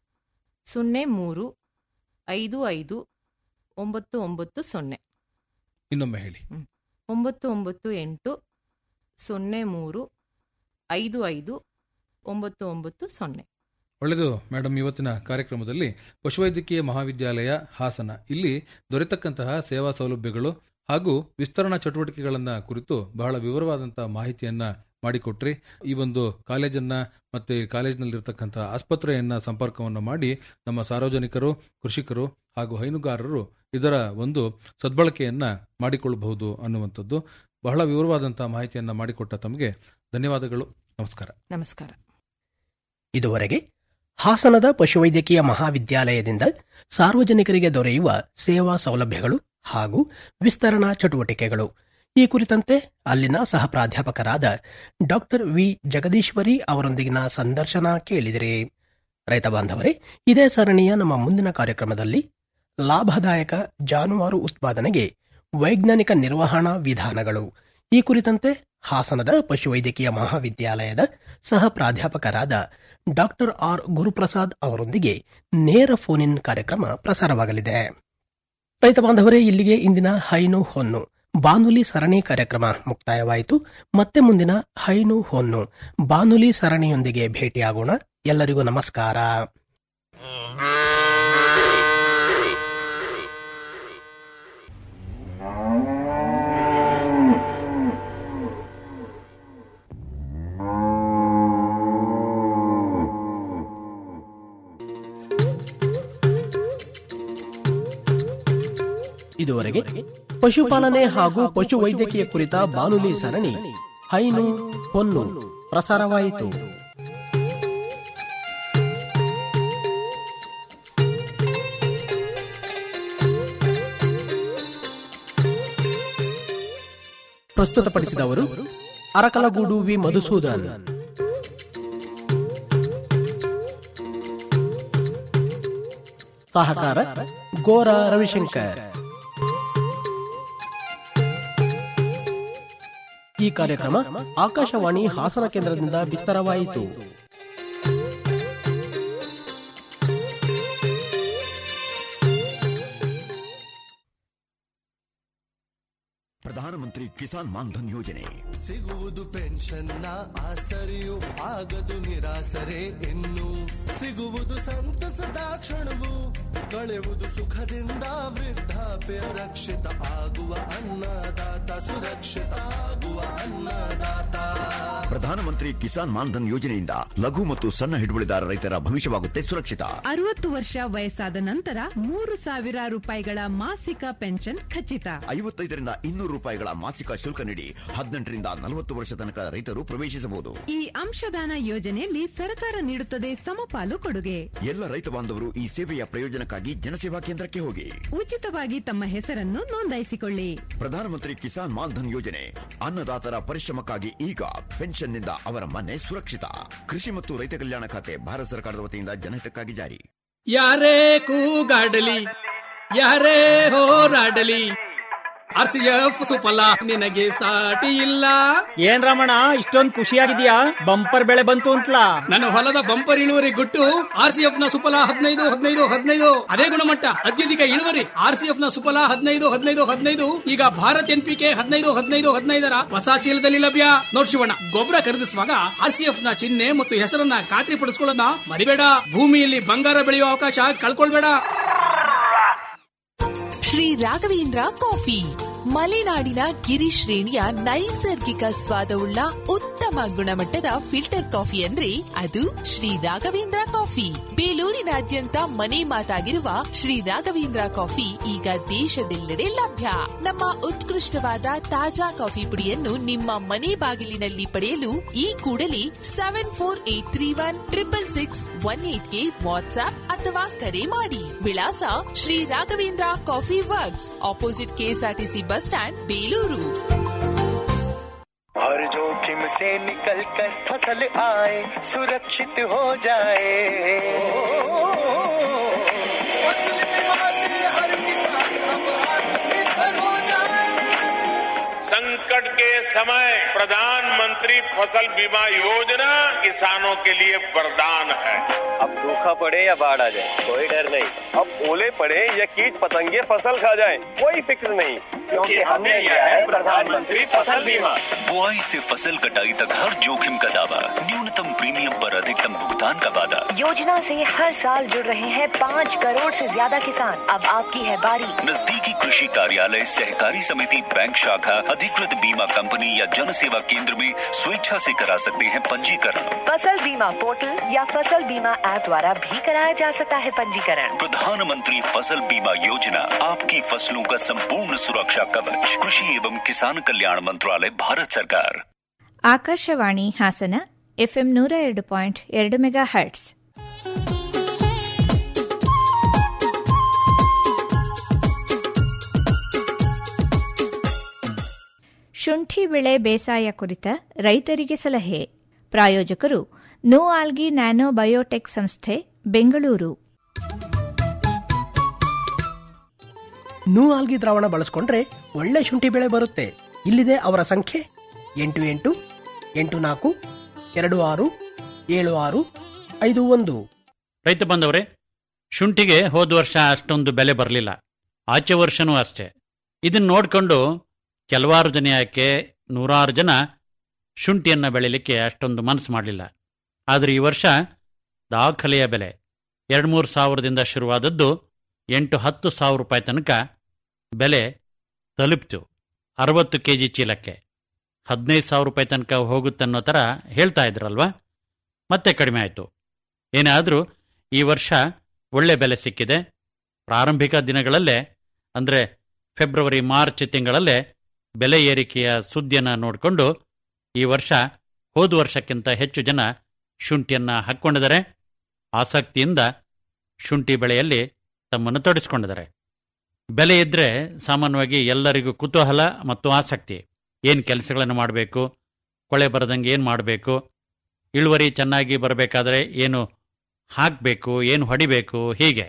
D: ಸೊನ್ನೆ ಮೂರು ಐದು ಐದು ಒಂಬತ್ತು ಒಂಬತ್ತು ಸೊನ್ನೆ
C: ಇನ್ನೊಮ್ಮೆ ಹೇಳಿ
D: ಒಂಬತ್ತು ಒಂಬತ್ತು ಎಂಟು ಸೊನ್ನೆ ಮೂರು ಐದು ಐದು ಒಂಬತ್ತು ಒಂಬತ್ತು ಸೊನ್ನೆ
C: ಒಳ್ಳೆಯದು ಮೇಡಮ್ ಇವತ್ತಿನ ಕಾರ್ಯಕ್ರಮದಲ್ಲಿ ಪಶುವೈದ್ಯಕೀಯ ಮಹಾವಿದ್ಯಾಲಯ ಹಾಸನ ಇಲ್ಲಿ ದೊರೆತಕ್ಕಂತಹ ಸೇವಾ ಸೌಲಭ್ಯಗಳು ಹಾಗೂ ವಿಸ್ತರಣಾ ಚಟುವಟಿಕೆಗಳನ್ನ ಕುರಿತು ಬಹಳ ವಿವರವಾದಂತಹ ಮಾಹಿತಿಯನ್ನ ಮಾಡಿಕೊಟ್ರಿ ಈ ಒಂದು ಕಾಲೇಜನ್ನ ಮತ್ತೆ ಈ ಕಾಲೇಜಿನಲ್ಲಿರ್ತಕ್ಕಂತಹ ಆಸ್ಪತ್ರೆಯನ್ನ ಸಂಪರ್ಕವನ್ನು ಮಾಡಿ ನಮ್ಮ ಸಾರ್ವಜನಿಕರು ಕೃಷಿಕರು ಹಾಗೂ ಹೈನುಗಾರರು ಇದರ ಒಂದು ಸದ್ಬಳಕೆಯನ್ನ ಮಾಡಿಕೊಳ್ಳಬಹುದು ಅನ್ನುವಂಥದ್ದು ಬಹಳ ವಿವರವಾದಂತಹ ಮಾಹಿತಿಯನ್ನ ಮಾಡಿಕೊಟ್ಟ ತಮಗೆ ಧನ್ಯವಾದಗಳು ನಮಸ್ಕಾರ
D: ನಮಸ್ಕಾರ
B: ಇದುವರೆಗೆ ಹಾಸನದ ಪಶುವೈದ್ಯಕೀಯ ಮಹಾವಿದ್ಯಾಲಯದಿಂದ ಸಾರ್ವಜನಿಕರಿಗೆ ದೊರೆಯುವ ಸೇವಾ ಸೌಲಭ್ಯಗಳು ಹಾಗೂ ವಿಸ್ತರಣಾ ಚಟುವಟಿಕೆಗಳು ಈ ಕುರಿತಂತೆ ಅಲ್ಲಿನ ಸಹ ಪ್ರಾಧ್ಯಾಪಕರಾದ ಡಾಕ್ಟರ್ ವಿ ಜಗದೀಶ್ವರಿ ಅವರೊಂದಿಗಿನ ಸಂದರ್ಶನ ಕೇಳಿದಿರಿ ರೈತ ಬಾಂಧವರೇ ಇದೇ ಸರಣಿಯ ನಮ್ಮ ಮುಂದಿನ ಕಾರ್ಯಕ್ರಮದಲ್ಲಿ ಲಾಭದಾಯಕ ಜಾನುವಾರು ಉತ್ಪಾದನೆಗೆ ವೈಜ್ಞಾನಿಕ ನಿರ್ವಹಣಾ ವಿಧಾನಗಳು ಈ ಕುರಿತಂತೆ ಹಾಸನದ ಪಶುವೈದ್ಯಕೀಯ ಮಹಾವಿದ್ಯಾಲಯದ ಸಹ ಪ್ರಾಧ್ಯಾಪಕರಾದ ಡಾಕ್ಟರ್ ಆರ್ ಗುರುಪ್ರಸಾದ್ ಅವರೊಂದಿಗೆ ನೇರ ಫೋನ್ ಇನ್ ಕಾರ್ಯಕ್ರಮ ಪ್ರಸಾರವಾಗಲಿದೆ ರೈತ ಬಾಂಧವರೇ ಇಲ್ಲಿಗೆ ಇಂದಿನ ಹೈನು ಹೊನ್ನು ಬಾನುಲಿ ಸರಣಿ ಕಾರ್ಯಕ್ರಮ ಮುಕ್ತಾಯವಾಯಿತು ಮತ್ತೆ ಮುಂದಿನ ಹೈನು ಹೊನ್ನು ಬಾನುಲಿ ಸರಣಿಯೊಂದಿಗೆ ಭೇಟಿಯಾಗೋಣ ಎಲ್ಲರಿಗೂ ನಮಸ್ಕಾರ ಇದುವರೆಗೆ ಪಶುಪಾಲನೆ ಹಾಗೂ ಪಶು ವೈದ್ಯಕೀಯ ಕುರಿತ ಬಾನುಲಿ ಸರಣಿ ಹೈನು ಹೊನ್ನು ಪ್ರಸಾರವಾಯಿತು ಪ್ರಸ್ತುತಪಡಿಸಿದವರು ಅರಕಲಗೂಡು ವಿ ಮಧುಸೂದನ್ ಸಹಕಾರ ಗೋರ ರವಿಶಂಕರ್ ಈ ಕಾರ್ಯಕ್ರಮ ಆಕಾಶವಾಣಿ ಹಾಸನ ಕೇಂದ್ರದಿಂದ ಬಿತ್ತರವಾಯಿತು
E: ಪ್ರಧಾನಮಂತ್ರಿ ಕಿಸಾನ್ ಮಾನ್ಧನ್ ಯೋಜನೆ
F: ಸಿಗುವುದು ಪೆನ್ಷನ್ನ ಆಸರೆಯು ಆಗದು ನಿರಾಸರೆ ಇನ್ನು ಸಿಗುವುದು ಸಂತಸದ ಕ್ಷಣವು ಕಳೆಯುವುದು ಸುಖದಿಂದ ವೃದ್ಧಾಪ್ಯ ರಕ್ಷಿತ ಆಗುವ ಅನ್ನದಾತ ಸುರಕ್ಷಿತ ಆಗುವ ಅನ್ನದಾತ
E: ಪ್ರಧಾನಮಂತ್ರಿ ಕಿಸಾನ್ ಮಾನ್ಧನ್ ಯೋಜನೆಯಿಂದ ಲಘು ಮತ್ತು ಸಣ್ಣ ಹಿಡುವಳಿದಾರ ರೈತರ ಭವಿಷ್ಯವಾಗುತ್ತೆ ಸುರಕ್ಷಿತ
G: ಅರವತ್ತು ವರ್ಷ ವಯಸ್ಸಾದ ನಂತರ ಮೂರು ಸಾವಿರ ರೂಪಾಯಿಗಳ ಮಾಸಿಕ ಪೆನ್ಷನ್ ಖಚಿತ
E: ಐವತ್ತೈದರಿಂದ ಇನ್ನೂರು ರೂಪಾಯಿಗಳ ಮಾಸಿಕ ಶುಲ್ಕ ನೀಡಿ ಹದಿನೆಂಟರಿಂದ ನಲವತ್ತು ವರ್ಷ ತನಕ ರೈತರು ಪ್ರವೇಶಿಸಬಹುದು
G: ಈ ಅಂಶದಾನ ಯೋಜನೆಯಲ್ಲಿ ಸರ್ಕಾರ ನೀಡುತ್ತದೆ ಸಮಪಾಲು ಕೊಡುಗೆ
E: ಎಲ್ಲ ರೈತ ಬಾಂಧವರು ಈ ಸೇವೆಯ ಪ್ರಯೋಜನಕ್ಕಾಗಿ ಜನಸೇವಾ ಕೇಂದ್ರಕ್ಕೆ ಹೋಗಿ
G: ಉಚಿತವಾಗಿ ತಮ್ಮ ಹೆಸರನ್ನು ನೋಂದಾಯಿಸಿಕೊಳ್ಳಿ
E: ಪ್ರಧಾನಮಂತ್ರಿ ಕಿಸಾನ್ ಮಾನ್ಧನ್ ಯೋಜನೆ ಅನ್ನದಾತರ ಪರಿಶ್ರಮಕ್ಕಾಗಿ ಈಗ ಪೆನ್ಷನ್ನಿಂದ ಅವರ ಮನೆ ಸುರಕ್ಷಿತ ಕೃಷಿ ಮತ್ತು ರೈತ ಕಲ್ಯಾಣ ಖಾತೆ ಭಾರತ ಸರ್ಕಾರದ ವತಿಯಿಂದ ಜನಹಿತಕ್ಕಾಗಿ ಜಾರಿ
H: ಯಾರೇ ಕೂಗಾಡಲಿ ಯಾರೇ ಹೋರಾಡಲಿ ಆರ್ ಸಿ ಎಫ್ ಸುಫಲ ನಿನಗೆ ಸಾಟಿ ಇಲ್ಲ
I: ಏನ್ ರಮಣ ಇಷ್ಟೊಂದ್ ಖುಷಿಯಾಗಿದ್ಯಾ ಬಂಪರ್ ಬೆಳೆ ಬಂತು ಅಂತಲಾ
H: ನನ್ನ ಹೊಲದ ಬಂಪರ್ ಇಳುವರಿ ಗುಟ್ಟು ಆರ್ ಸಿ ಎಫ್ ನ ಸುಫಲ ಹದಿನೈದು ಹದಿನೈದು ಹದಿನೈದು ಅದೇ ಗುಣಮಟ್ಟ ಅತ್ಯಧಿಕ ಇಳುವರಿ ಆರ್ ಸಿ ಎಫ್ ನ ಸುಫಲ ಹದಿನೈದು ಹದಿನೈದು ಹದಿನೈದು ಈಗ ಭಾರತ್ ಎನ್ ಪಿ ಕೆ ಹದಿನೈದು ಹದಿನೈದು ಹದಿನೈದರ ಹೊಸ ಚೀಲದಲ್ಲಿ ಲಭ್ಯ ನೋಡ್ ಶಿವಣ್ಣ ಗೊಬ್ಬರ ಖರೀದಿಸುವಾಗ ಆರ್ ಸಿ ಎಫ್ ನ ಚಿಹ್ನೆ ಮತ್ತು ಹೆಸರನ್ನ ಖಾತ್ರಿ ಪಡಿಸ್ಕೊಳ್ಳೋದನ್ನ ಮರಿಬೇಡ ಭೂಮಿಯಲ್ಲಿ ಬಂಗಾರ ಬೆಳೆಯುವ ಅವಕಾಶ ಕಳ್ಕೊಳ್ಬೇಡ
J: ಶ್ರೀ ರಾಘವೇಂದ್ರ ಕಾಫಿ ಮಲೆನಾಡಿನ ಗಿರಿ ಶ್ರೇಣಿಯ ನೈಸರ್ಗಿಕ ಸ್ವಾದವುಳ್ಳ ಉತ್ತಮ ಅತ್ಯುತ್ತಮ ಗುಣಮಟ್ಟದ ಫಿಲ್ಟರ್ ಕಾಫಿ ಅಂದ್ರೆ ಅದು ಶ್ರೀ ರಾಘವೇಂದ್ರ ಕಾಫಿ ಬೇಲೂರಿನಾದ್ಯಂತ ಮನೆ ಮಾತಾಗಿರುವ ಶ್ರೀ ರಾಘವೇಂದ್ರ ಕಾಫಿ ಈಗ ದೇಶದೆಲ್ಲೆಡೆ ಲಭ್ಯ ನಮ್ಮ ಉತ್ಕೃಷ್ಟವಾದ ತಾಜಾ ಕಾಫಿ ಪುಡಿಯನ್ನು ನಿಮ್ಮ ಮನೆ ಬಾಗಿಲಿನಲ್ಲಿ ಪಡೆಯಲು ಈ ಕೂಡಲೇ seven four eight three one triple six one ಏಟ್ಗೆ ವಾಟ್ಸ್ಆಪ್ ಅಥವಾ ಕರೆ ಮಾಡಿ ವಿಳಾಸ Shri Raghavendra coffee works opposite KSRTC bus stand Belur
K: हर जोखिम से निकल कर फसल आए सुरक्षित हो जाए फसल बीमा से हर किसान अब आत्मनिर्भर हो जाए
L: संकट के समय प्रधानमंत्री फसल बीमा योजना किसानों के लिए वरदान है
M: अब सूखा पड़े या बाढ़ आ जाए कोई डर नहीं अब ओले पड़े या कीट पतंगे फसल खा जाए कोई फिक्र नहीं क्योंकि हमने लिया है प्रधानमंत्री फसल बीमा
N: बुआई से फसल कटाई तक हर जोखिम का दावा न्यूनतम प्रीमियम पर अधिकतम भुगतान का वादा
O: योजना से हर साल जुड़ रहे हैं पाँच करोड़ से ज्यादा किसान अब आपकी है बारी
N: नजदीकी कृषि कार्यालय सहकारी समिति बैंक शाखा अधिकृत बीमा कंपनी या जन सेवा केंद्र में स्वेच्छा से करा सकते हैं पंजीकरण
O: फसल बीमा पोर्टल या फसल बीमा ऐप द्वारा भी कराया जा सकता है पंजीकरण
N: प्रधानमंत्री फसल बीमा योजना आपकी फसलों का संपूर्ण सुरक्षा कवच कृषि एवं किसान कल्याण मंत्रालय भारत सरकार
P: ಆಕಾಶವಾಣಿ ಹಾಸನ ಎಫ್ಎಂ ನೂರ ಎರಡು ಪಾಯಿಂಟ್ ಎರಡು ಮೆಗಾ ಹರ್ಟ್ಸ್ ಶುಂಠಿ ಬೆಳೆ ಬೇಸಾಯ ಕುರಿತ ರೈತರಿಗೆ ಸಲಹೆ ಪ್ರಾಯೋಜಕರು ನೋ ಆಲ್ಗಿ ನ್ಯಾನೋ ಬಯೋಟೆಕ್ ಸಂಸ್ಥೆ ಬೆಂಗಳೂರು
B: ನೂ ಆಲ್ಗಿ ದ್ರಾವಣ ಬಳಸ್ಕೊಂಡ್ರೆ ಒಳ್ಳೆ ಶುಂಠಿ ಬೆಳೆ ಬರುತ್ತೆ ಇಲ್ಲಿದೆ ಅವರ ಸಂಖ್ಯೆ ಎಂಟು ಎಂಟು ಎಂಟು ನಾಲ್ಕು ಎರಡು ಆರು ಏಳು ಆರು ಐದು ಒಂದು
Q: ರೈತ ಬಂದವರೇ ಶುಂಠಿಗೆ ಹೋದ ವರ್ಷ ಅಷ್ಟೊಂದು ಬೆಲೆ ಬರಲಿಲ್ಲ ಆಚೆ ವರ್ಷನೂ ಅಷ್ಟೇ ಇದನ್ನ ನೋಡಿಕೊಂಡು ಕೆಲವಾರು ಜನ ಯಾಕೆ ನೂರಾರು ಜನ ಶುಂಠಿಯನ್ನು ಬೆಳಿಲಿಕ್ಕೆ ಅಷ್ಟೊಂದು ಮನಸ್ಸು ಮಾಡಲಿಲ್ಲ ಆದರೆ ಈ ವರ್ಷ ದಾಖಲೆಯ ಬೆಲೆ ಎರಡು ಮೂರು ಸಾವಿರದಿಂದ ಶುರುವಾದದ್ದು ಎಂಟು ಹತ್ತು ಸಾವಿರ ರೂಪಾಯಿ ತನಕ ಬೆಲೆ ತಲುಪಿತು ಅರವತ್ತು ಕೆ ಜಿ ಚೀಲಕ್ಕೆ ಹದಿನೈದು ಸಾವಿರ ರೂಪಾಯಿ ತನಕ ಹೋಗುತ್ತನ್ನೋ ಥರ ಹೇಳ್ತಾ ಇದ್ರಲ್ವಾ ಮತ್ತೆ ಕಡಿಮೆ ಆಯಿತು ಏನಾದರೂ ಈ ವರ್ಷ ಒಳ್ಳೆ ಬೆಲೆ ಸಿಕ್ಕಿದೆ ಪ್ರಾರಂಭಿಕ ದಿನಗಳಲ್ಲೇ ಅಂದರೆ ಫೆಬ್ರವರಿ ಮಾರ್ಚ್ ತಿಂಗಳಲ್ಲೇ ಬೆಲೆ ಏರಿಕೆಯ ಸುದ್ದಿಯನ್ನು ನೋಡಿಕೊಂಡು ಈ ವರ್ಷ ಹೋದ ವರ್ಷಕ್ಕಿಂತ ಹೆಚ್ಚು ಜನ ಶುಂಠಿಯನ್ನು ಹಾಕ್ಕೊಂಡಿದ್ದಾರೆ ಆಸಕ್ತಿಯಿಂದ ಶುಂಠಿ ಬೆಳೆಯಲ್ಲಿ ತಮ್ಮನ್ನು ತೊಡಗಿಸ್ಕೊಂಡಿದ್ದಾರೆ ಬೆಲೆ ಇದ್ದರೆ ಸಾಮಾನ್ಯವಾಗಿ ಎಲ್ಲರಿಗೂ ಕುತೂಹಲ ಮತ್ತು ಆಸಕ್ತಿ ಏನು ಕೆಲಸಗಳನ್ನು ಮಾಡಬೇಕು ಕೊಳೆ ಬರದಂಗೆ ಏನು ಮಾಡಬೇಕು ಇಳುವರಿ ಚೆನ್ನಾಗಿ ಬರಬೇಕಾದ್ರೆ ಏನು ಹಾಕಬೇಕು ಏನು ಹೊಡಿಬೇಕು ಹೀಗೆ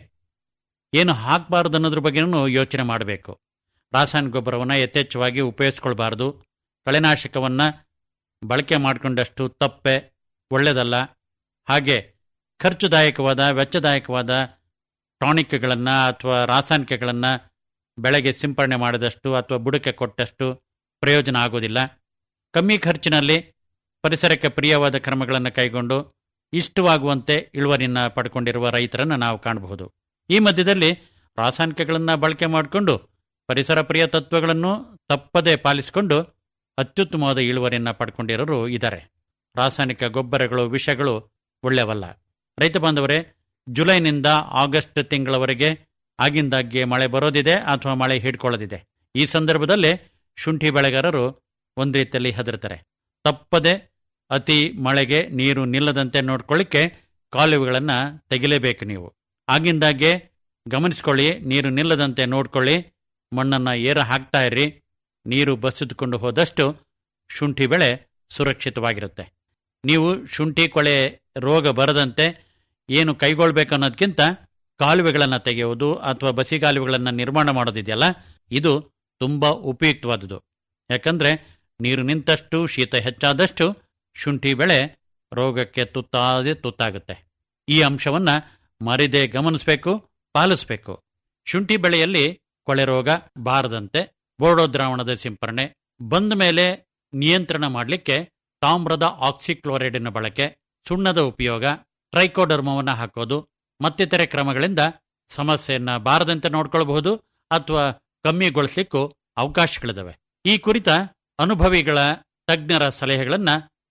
Q: ಏನು ಹಾಕಬಾರ್ದು ಅನ್ನೋದ್ರ ಬಗ್ಗೆನೂ ಯೋಚನೆ ಮಾಡಬೇಕು ರಾಸಾಯನಿಕ ಗೊಬ್ಬರವನ್ನು ಯಥೇಚ್ಛವಾಗಿ ಉಪಯೋಗಿಸ್ಕೊಳ್ಬಾರ್ದು ಕಳೆನಾಶಕವನ್ನು ಬಳಕೆ ಮಾಡಿಕೊಂಡಷ್ಟು ತಪ್ಪೆ ಒಳ್ಳೆಯದಲ್ಲ ಹಾಗೆ ಖರ್ಚುದಾಯಕವಾದ ವೆಚ್ಚದಾಯಕವಾದ ಟಾನಿಕ್ಗಳನ್ನು ಅಥವಾ ರಾಸಾಯನಿಕಗಳನ್ನು ಬೆಳೆಗೆ ಸಿಂಪರಣೆ ಮಾಡಿದಷ್ಟು ಅಥವಾ ಬುಡಕ್ಕೆ ಕೊಟ್ಟಷ್ಟು ಪ್ರಯೋಜನ ಆಗೋದಿಲ್ಲ ಕಮ್ಮಿ ಖರ್ಚಿನಲ್ಲಿ ಪರಿಸರಕ್ಕೆ ಪ್ರಿಯವಾದ ಕ್ರಮಗಳನ್ನು ಕೈಗೊಂಡು ಇಷ್ಟವಾಗುವಂತೆ ಇಳುವರಿಯನ್ನು ಪಡ್ಕೊಂಡಿರುವ ರೈತರನ್ನು ನಾವು ಕಾಣಬಹುದು ಈ ಮಧ್ಯದಲ್ಲಿ ರಾಸಾಯನಿಕಗಳನ್ನು ಬಳಕೆ ಮಾಡಿಕೊಂಡು ಪರಿಸರ ಪ್ರಿಯ ತತ್ವಗಳನ್ನು ತಪ್ಪದೇ ಪಾಲಿಸಿಕೊಂಡು ಅತ್ಯುತ್ತಮವಾದ ಇಳುವರಿಯನ್ನು ಪಡ್ಕೊಂಡಿರೋರು ಇದ್ದಾರೆ ರಾಸಾಯನಿಕ ಗೊಬ್ಬರಗಳು ವಿಷಗಳು ಒಳ್ಳೆಯವಲ್ಲ ರೈತ ಬಾಂಧವರೇ ಜುಲೈನಿಂದ ಆಗಸ್ಟ್ ತಿಂಗಳವರೆಗೆ ಆಗಿಂದಾಗ್ಗೆ ಮಳೆ ಬರೋದಿದೆ ಅಥವಾ ಮಳೆ ಹಿಡ್ಕೊಳ್ಳೋದಿದೆ ಈ ಸಂದರ್ಭದಲ್ಲಿ ಶುಂಠಿ ಬೆಳೆಗಾರರು ಒಂದು ರೀತಿಯಲ್ಲಿ ಹೆದರ್ತಾರೆ ತಪ್ಪದೆ ಅತಿ ಮಳೆಗೆ ನೀರು ನಿಲ್ಲದಂತೆ ನೋಡ್ಕೊಳ್ಳಿಕ್ಕೆ ಕಾಲುವೆಗಳನ್ನು ತೆಗಿಲೇಬೇಕು ನೀವು ಆಗಿಂದಾಗೆ ಗಮನಿಸ್ಕೊಳ್ಳಿ ನೀರು ನಿಲ್ಲದಂತೆ ನೋಡ್ಕೊಳ್ಳಿ ಮಣ್ಣನ್ನು ಏರ ಹಾಕ್ತಾ ಇರ್ರಿ ನೀರು ಬಸಿದುಕೊಂಡು ಹೋದಷ್ಟು ಶುಂಠಿ ಬೆಳೆ ಸುರಕ್ಷಿತವಾಗಿರುತ್ತೆ ನೀವು ಶುಂಠಿ ಕೊಳೆ ರೋಗ ಬರದಂತೆ ಏನು ಕೈಗೊಳ್ಬೇಕು ಅನ್ನೋದಕ್ಕಿಂತ ಕಾಲುವೆಗಳನ್ನು ತೆಗೆಯುವುದು ಅಥವಾ ಬಸಿಗಾಲುವೆಗಳನ್ನು ನಿರ್ಮಾಣ ಮಾಡೋದಿದೆಯಲ್ಲ ಇದು ತುಂಬ ಉಪಯುಕ್ತವಾದುದು ಯಾಕಂದ್ರೆ ನೀರು ನಿಂತಷ್ಟು ಶೀತ ಹೆಚ್ಚಾದಷ್ಟು ಶುಂಠಿ ಬೆಳೆ ರೋಗಕ್ಕೆ ತುತ್ತಾದೇ ತುತ್ತಾಗುತ್ತೆ ಈ ಅಂಶವನ್ನ ಮರಿದೇ ಗಮನಿಸಬೇಕು ಪಾಲಿಸಬೇಕು ಶುಂಠಿ ಬೆಳೆಯಲ್ಲಿ ಕೊಳೆ ರೋಗ ಬಾರದಂತೆ ಬೋರ್ಡೋ ದ್ರಾವಣದ ಸಿಂಪರಣೆ ಬಂದ ಮೇಲೆ ನಿಯಂತ್ರಣ ಮಾಡಲಿಕ್ಕೆ ತಾಮ್ರದ ಆಕ್ಸಿಕ್ಲೋರೈಡಿನ ಬಳಕೆ ಸುಣ್ಣದ ಉಪಯೋಗ ಟ್ರೈಕೋಡರ್ಮವನ್ನು ಹಾಕೋದು ಮತ್ತಿತರೆ ಕ್ರಮಗಳಿಂದ ಸಮಸ್ಯೆಯನ್ನ ಬಾರದಂತೆ ನೋಡ್ಕೊಳ್ಬಹುದು ಅಥವಾ ಕಮ್ಮಿಗೊಳಿಸಲಿಕ್ಕೂ ಅವಕಾಶಗಳಿದಾವೆ ಈ ಕುರಿತ ಅನುಭವಿಗಳ ತಜ್ಞರ ಸಲಹೆಗಳನ್ನ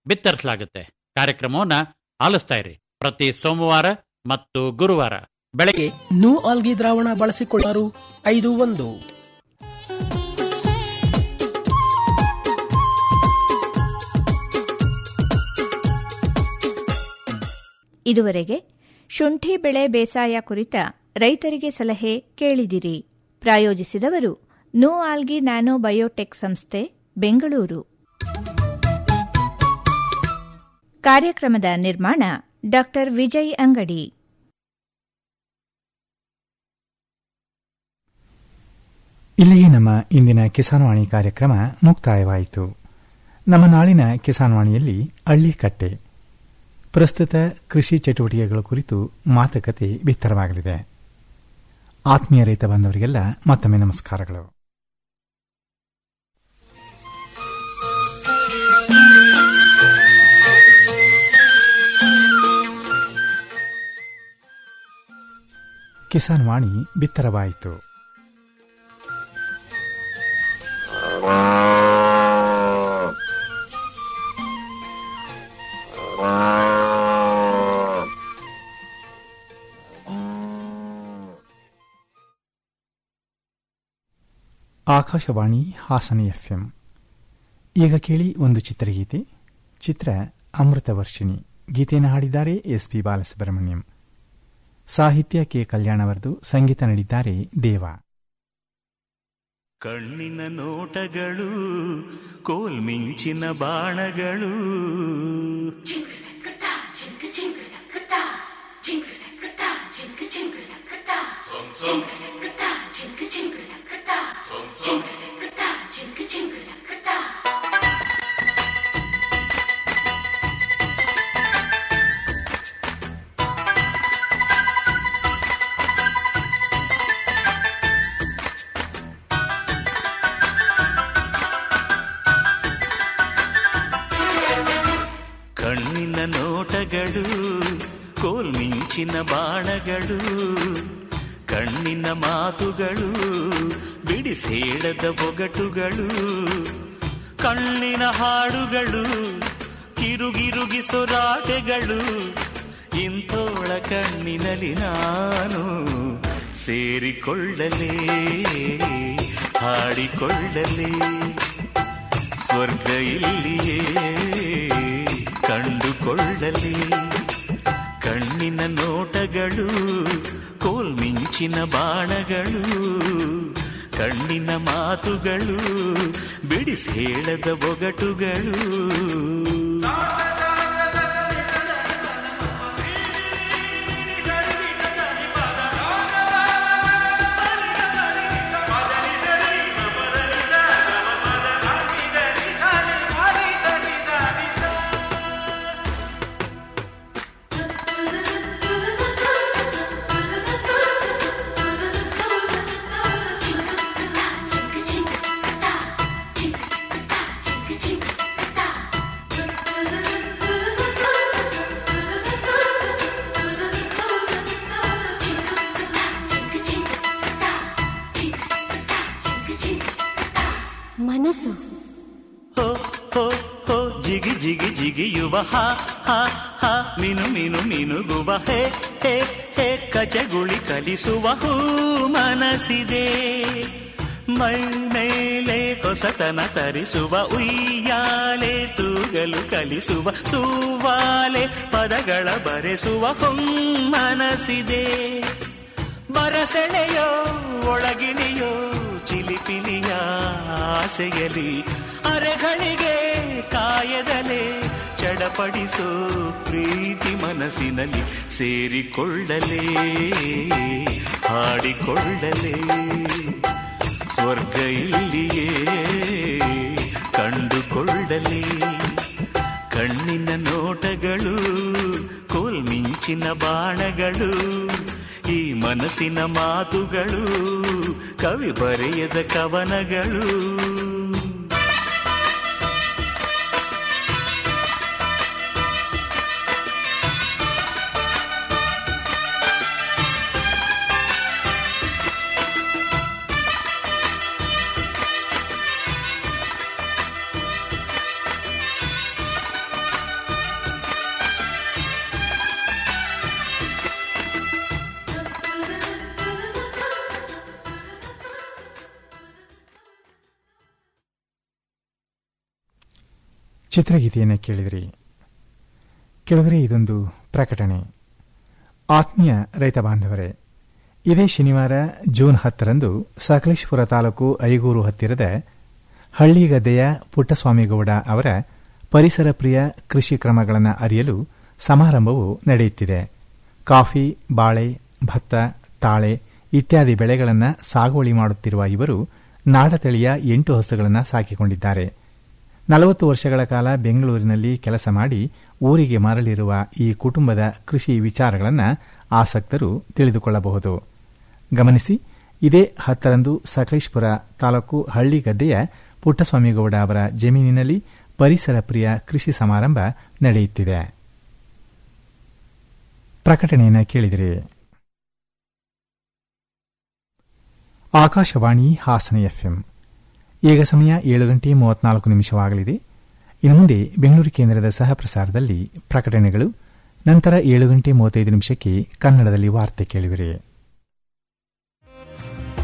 Q: ಬಿತ್ತರಿಸಲಾಗುತ್ತೆ ಕಾರ್ಯಕ್ರಮವನ್ನ ಆಲಿಸ್ತಾ ಇರಿ ಪ್ರತಿ ಸೋಮವಾರ ಮತ್ತು ಗುರುವಾರ ಬೆಳಗ್ಗೆ
B: ನೂ ಆಲ್ಗಿ ದ್ರಾವಣ ಬಳಸಿಕೊಳ್ಳರು ಐದು ಒಂದು
P: ಇದುವರೆಗೆ ಶುಂಠಿ ಬೆಳೆ ಬೇಸಾಯ ಕುರಿತ ರೈತರಿಗೆ ಸಲಹೆ ಕೇಳಿದಿರಿ ಪ್ರಾಯೋಜಿಸಿದವರು ನೋ ಆಲ್ಗಿ ನ್ಯಾನೋ ಬಯೋಟೆಕ್ ಸಂಸ್ಥೆ ಬೆಂಗಳೂರು ಕಾರ್ಯಕ್ರಮದ ನಿರ್ಮಾಣ ಡಾಕ್ಟರ್ ವಿಜಯ್ ಅಂಗಡಿ
A: ಇಲ್ಲಿಯೇ ನಮ್ಮ ಇಂದಿನ ಕಿಸಾನ್ವಾಣಿ ಕಾರ್ಯಕ್ರಮ ಮುಕ್ತಾಯವಾಯಿತು ನಮ್ಮ ನಾಳಿನ ಕಿಸಾನ್ವಾಣಿಯಲ್ಲಿ ಹಳ್ಳಿಕಟ್ಟೆ ಪ್ರಸ್ತುತ ಕೃಷಿ ಚಟುವಟಿಕೆಗಳ ಕುರಿತು ಮಾತುಕತೆ ಬಿತ್ತರವಾಗಲಿದೆ ಆತ್ಮೀಯ ರೈತ ಬಾಂಧವರಿಗೆಲ್ಲ ಮತ್ತೊಮ್ಮೆ ನಮಸ್ಕಾರಗಳು ಕಿಸಾನ್ ವಾಣಿ ಬಿತ್ತರವಾಯಿತು ಆಕಾಶವಾಣಿ ಹಾಸನ ಎಫ್ಎಂ ಈಗ ಕೇಳಿ ಒಂದು ಚಿತ್ರಗೀತೆ ಚಿತ್ರ ಅಮೃತ ವರ್ಷಿಣಿ ಗೀತೆಯನ್ನು ಹಾಡಿದ್ದಾರೆ ಎಸ್ ಪಿ ಬಾಲಸುಬ್ರಹ್ಮಣ್ಯಂ ಸಾಹಿತ್ಯ ಕೆ ಕಲ್ಯಾಣವರ್ದು ಸಂಗೀತ ನೀಡಿದ್ದಾರೆ ದೇವ
R: ಕಣ್ಣಿನ ನೋಟಗಳು ಕೋಲ್ಮಿಂಚಿನ ಬಾಣಗಳು ಕಣ್ಣಿನ ನೋಟಗಳು ಕೋಲ್ಮಿಂಚಿನ ಬಾಣಗಳು ಕಣ್ಣಿನ ಮಾತುಗಳು ಬಿಡಿಸೇಳದ ಬೊಗಟುಗಳು ಕಣ್ಣಿನ ಹಾಡುಗಳು ಕಿರುಗಿರುಗಿಸೊರಾಟೆಗಳು ಇಂಥೋಳ ಕಣ್ಣಿನಲ್ಲಿ ನಾನು ಸೇರಿಕೊಳ್ಳಲೇ ಹಾಡಿಕೊಳ್ಳಲೇ ಸ್ವರ್ಗ ಇಲ್ಲಿಯೇ ಕಂಡುಕೊಳ್ಳಲಿ ಕಣ್ಣಿನ ನೋಟಗಳು ಕೋಲ್ಮಿಂಚಿನ ಬಾಣಗಳು ಕಣ್ಣಿನ ಮಾತುಗಳು ಬಿಡಿಸಿ ಹೇಳದ ಬೊಗಟುಗಳು
S: ಮನಸ್ಸು
R: ಹೋ ಹೋ ಹೋ ಜಿಗಿ ಜಿಗಿ ಜಿಗಿಯುವ ಹಾ ಹಾ ಹಾ ಮೀನು ಮೀನು ಮೀನುಗುವ ಹೇ ಹೇ ಹೇ ಕಚಗುಳಿ ಕಲಿಸುವ ಹೂ ಮನಸ್ಸಿದೆ ಮೈ ಮೇಲೆ ಹೊಸತನ ತರಿಸುವ ಉಯ್ಯಾಲೆ ತೂಗಲು ಕಲಿಸುವ ಸೂವಾಲೆ ಪದಗಳ ಬರೆಸುವ ಹೊಮ್ಮನಸಿದೆ ಬರಸೆಳೆಯೋ ಒಳಗಿಳಿಯೋ ಚಿಲಿಪಿಲಿಯ ಆಸೆಯಲಿ ಅರೆಗಳಿಗೆ ಕಾಯದಲೆ ಚಡಪಡಿಸೋ ಪ್ರೀತಿ ಮನಸ್ಸಿನಲ್ಲಿ ಸೇರಿಕೊಳ್ಳಲೇ ಹಾಡಿಕೊಳ್ಳಲೇ ಸ್ವರ್ಗ ಇಲ್ಲಿಯೇ ಕಂಡುಕೊಳ್ಳಲಿ ಕಣ್ಣಿನ ನೋಟಗಳು ಕೋಲ್ಮಿಂಚಿನ ಬಾಣಗಳು ಈ ಮನಸ್ಸಿನ ಮಾತುಗಳು ಕವಿ ಬರೆಯದ ಕವನಗಳು
A: ಚಿತ್ರಗೀತೆಯನ್ನು ಕೇಳಿದಿರಿ ಕೆಳಗರೆ ಇದೊಂದು ಪ್ರಕಟಣೆ ಆತ್ಮೀಯ ರೈತ ಬಾಂಧವರೇ ಇದೇ ಶನಿವಾರ ಜೂನ್ ಹತ್ತರಂದು ಸಕಲೇಶ್ಪುರ ತಾಲೂಕು ಐಗೂರು ಹತ್ತಿರದ ಹಳ್ಳಿಗದ್ದೆಯ ಪುಟ್ಟಸ್ವಾಮಿಗೌಡ ಅವರ ಪರಿಸರ ಪ್ರಿಯ ಕೃಷಿ ಕ್ರಮಗಳನ್ನು ಅರಿಯಲು ಸಮಾರಂಭವು ನಡೆಯುತ್ತಿದೆ ಕಾಫಿ ಬಾಳೆ ಭತ್ತ ತಾಳೆ ಇತ್ಯಾದಿ ಬೆಳೆಗಳನ್ನು ಸಾಗುವಳಿ ಮಾಡುತ್ತಿರುವ ಇವರು ನಾಡತಳಿಯ ಎಂಟು ಹಸುಗಳನ್ನು ಸಾಕಿಕೊಂಡಿದ್ದಾರೆ ನಲವತ್ತು ವರ್ಷಗಳ ಕಾಲ ಬೆಂಗಳೂರಿನಲ್ಲಿ ಕೆಲಸ ಮಾಡಿ ಊರಿಗೆ ಮರಳಿರುವ ಈ ಕುಟುಂಬದ ಕೃಷಿ ವಿಚಾರಗಳನ್ನು ಆಸಕ್ತರು ತಿಳಿದುಕೊಳ್ಳಬಹುದು ಗಮನಿಸಿ ಇದೇ ಹತ್ತರಂದು ಸಕಲೇಶ್ಪುರ ತಾಲೂಕು ಹಳ್ಳಿಗದ್ದೆಯ ಪುಟ್ಟಸ್ವಾಮಿಗೌಡ ಅವರ ಜಮೀನಿನಲ್ಲಿ ಪರಿಸರ ಪ್ರಿಯ ಕೃಷಿ ಸಮಾರಂಭ ನಡೆಯುತ್ತಿದೆ ಪ್ರಕಟಣೆಯನ್ನು ಕೇಳಿದಿರಿ ಆಕಾಶವಾಣಿ ಹಾಸನ ಎಫ್ಎಂ ಈಗ ಸಮಯ ಏಳು ಗಂಟೆ ಮೂವತ್ನಾಲ್ಕು ನಿಮಿಷವಾಗಲಿದೆ ಇನ್ನು ಮುಂದೆ ಬೆಂಗಳೂರು ಕೇಂದ್ರದ ಸಹ ಪ್ರಸಾರದಲ್ಲಿ ಪ್ರಕಟಣೆಗಳು ನಂತರ ಏಳು ಗಂಟೆ ಮೂವತ್ತೈದು ನಿಮಿಷಕ್ಕೆ ಕನ್ನಡದಲ್ಲಿ ವಾರ್ತೆ ಕೇಳಿವಿರಿ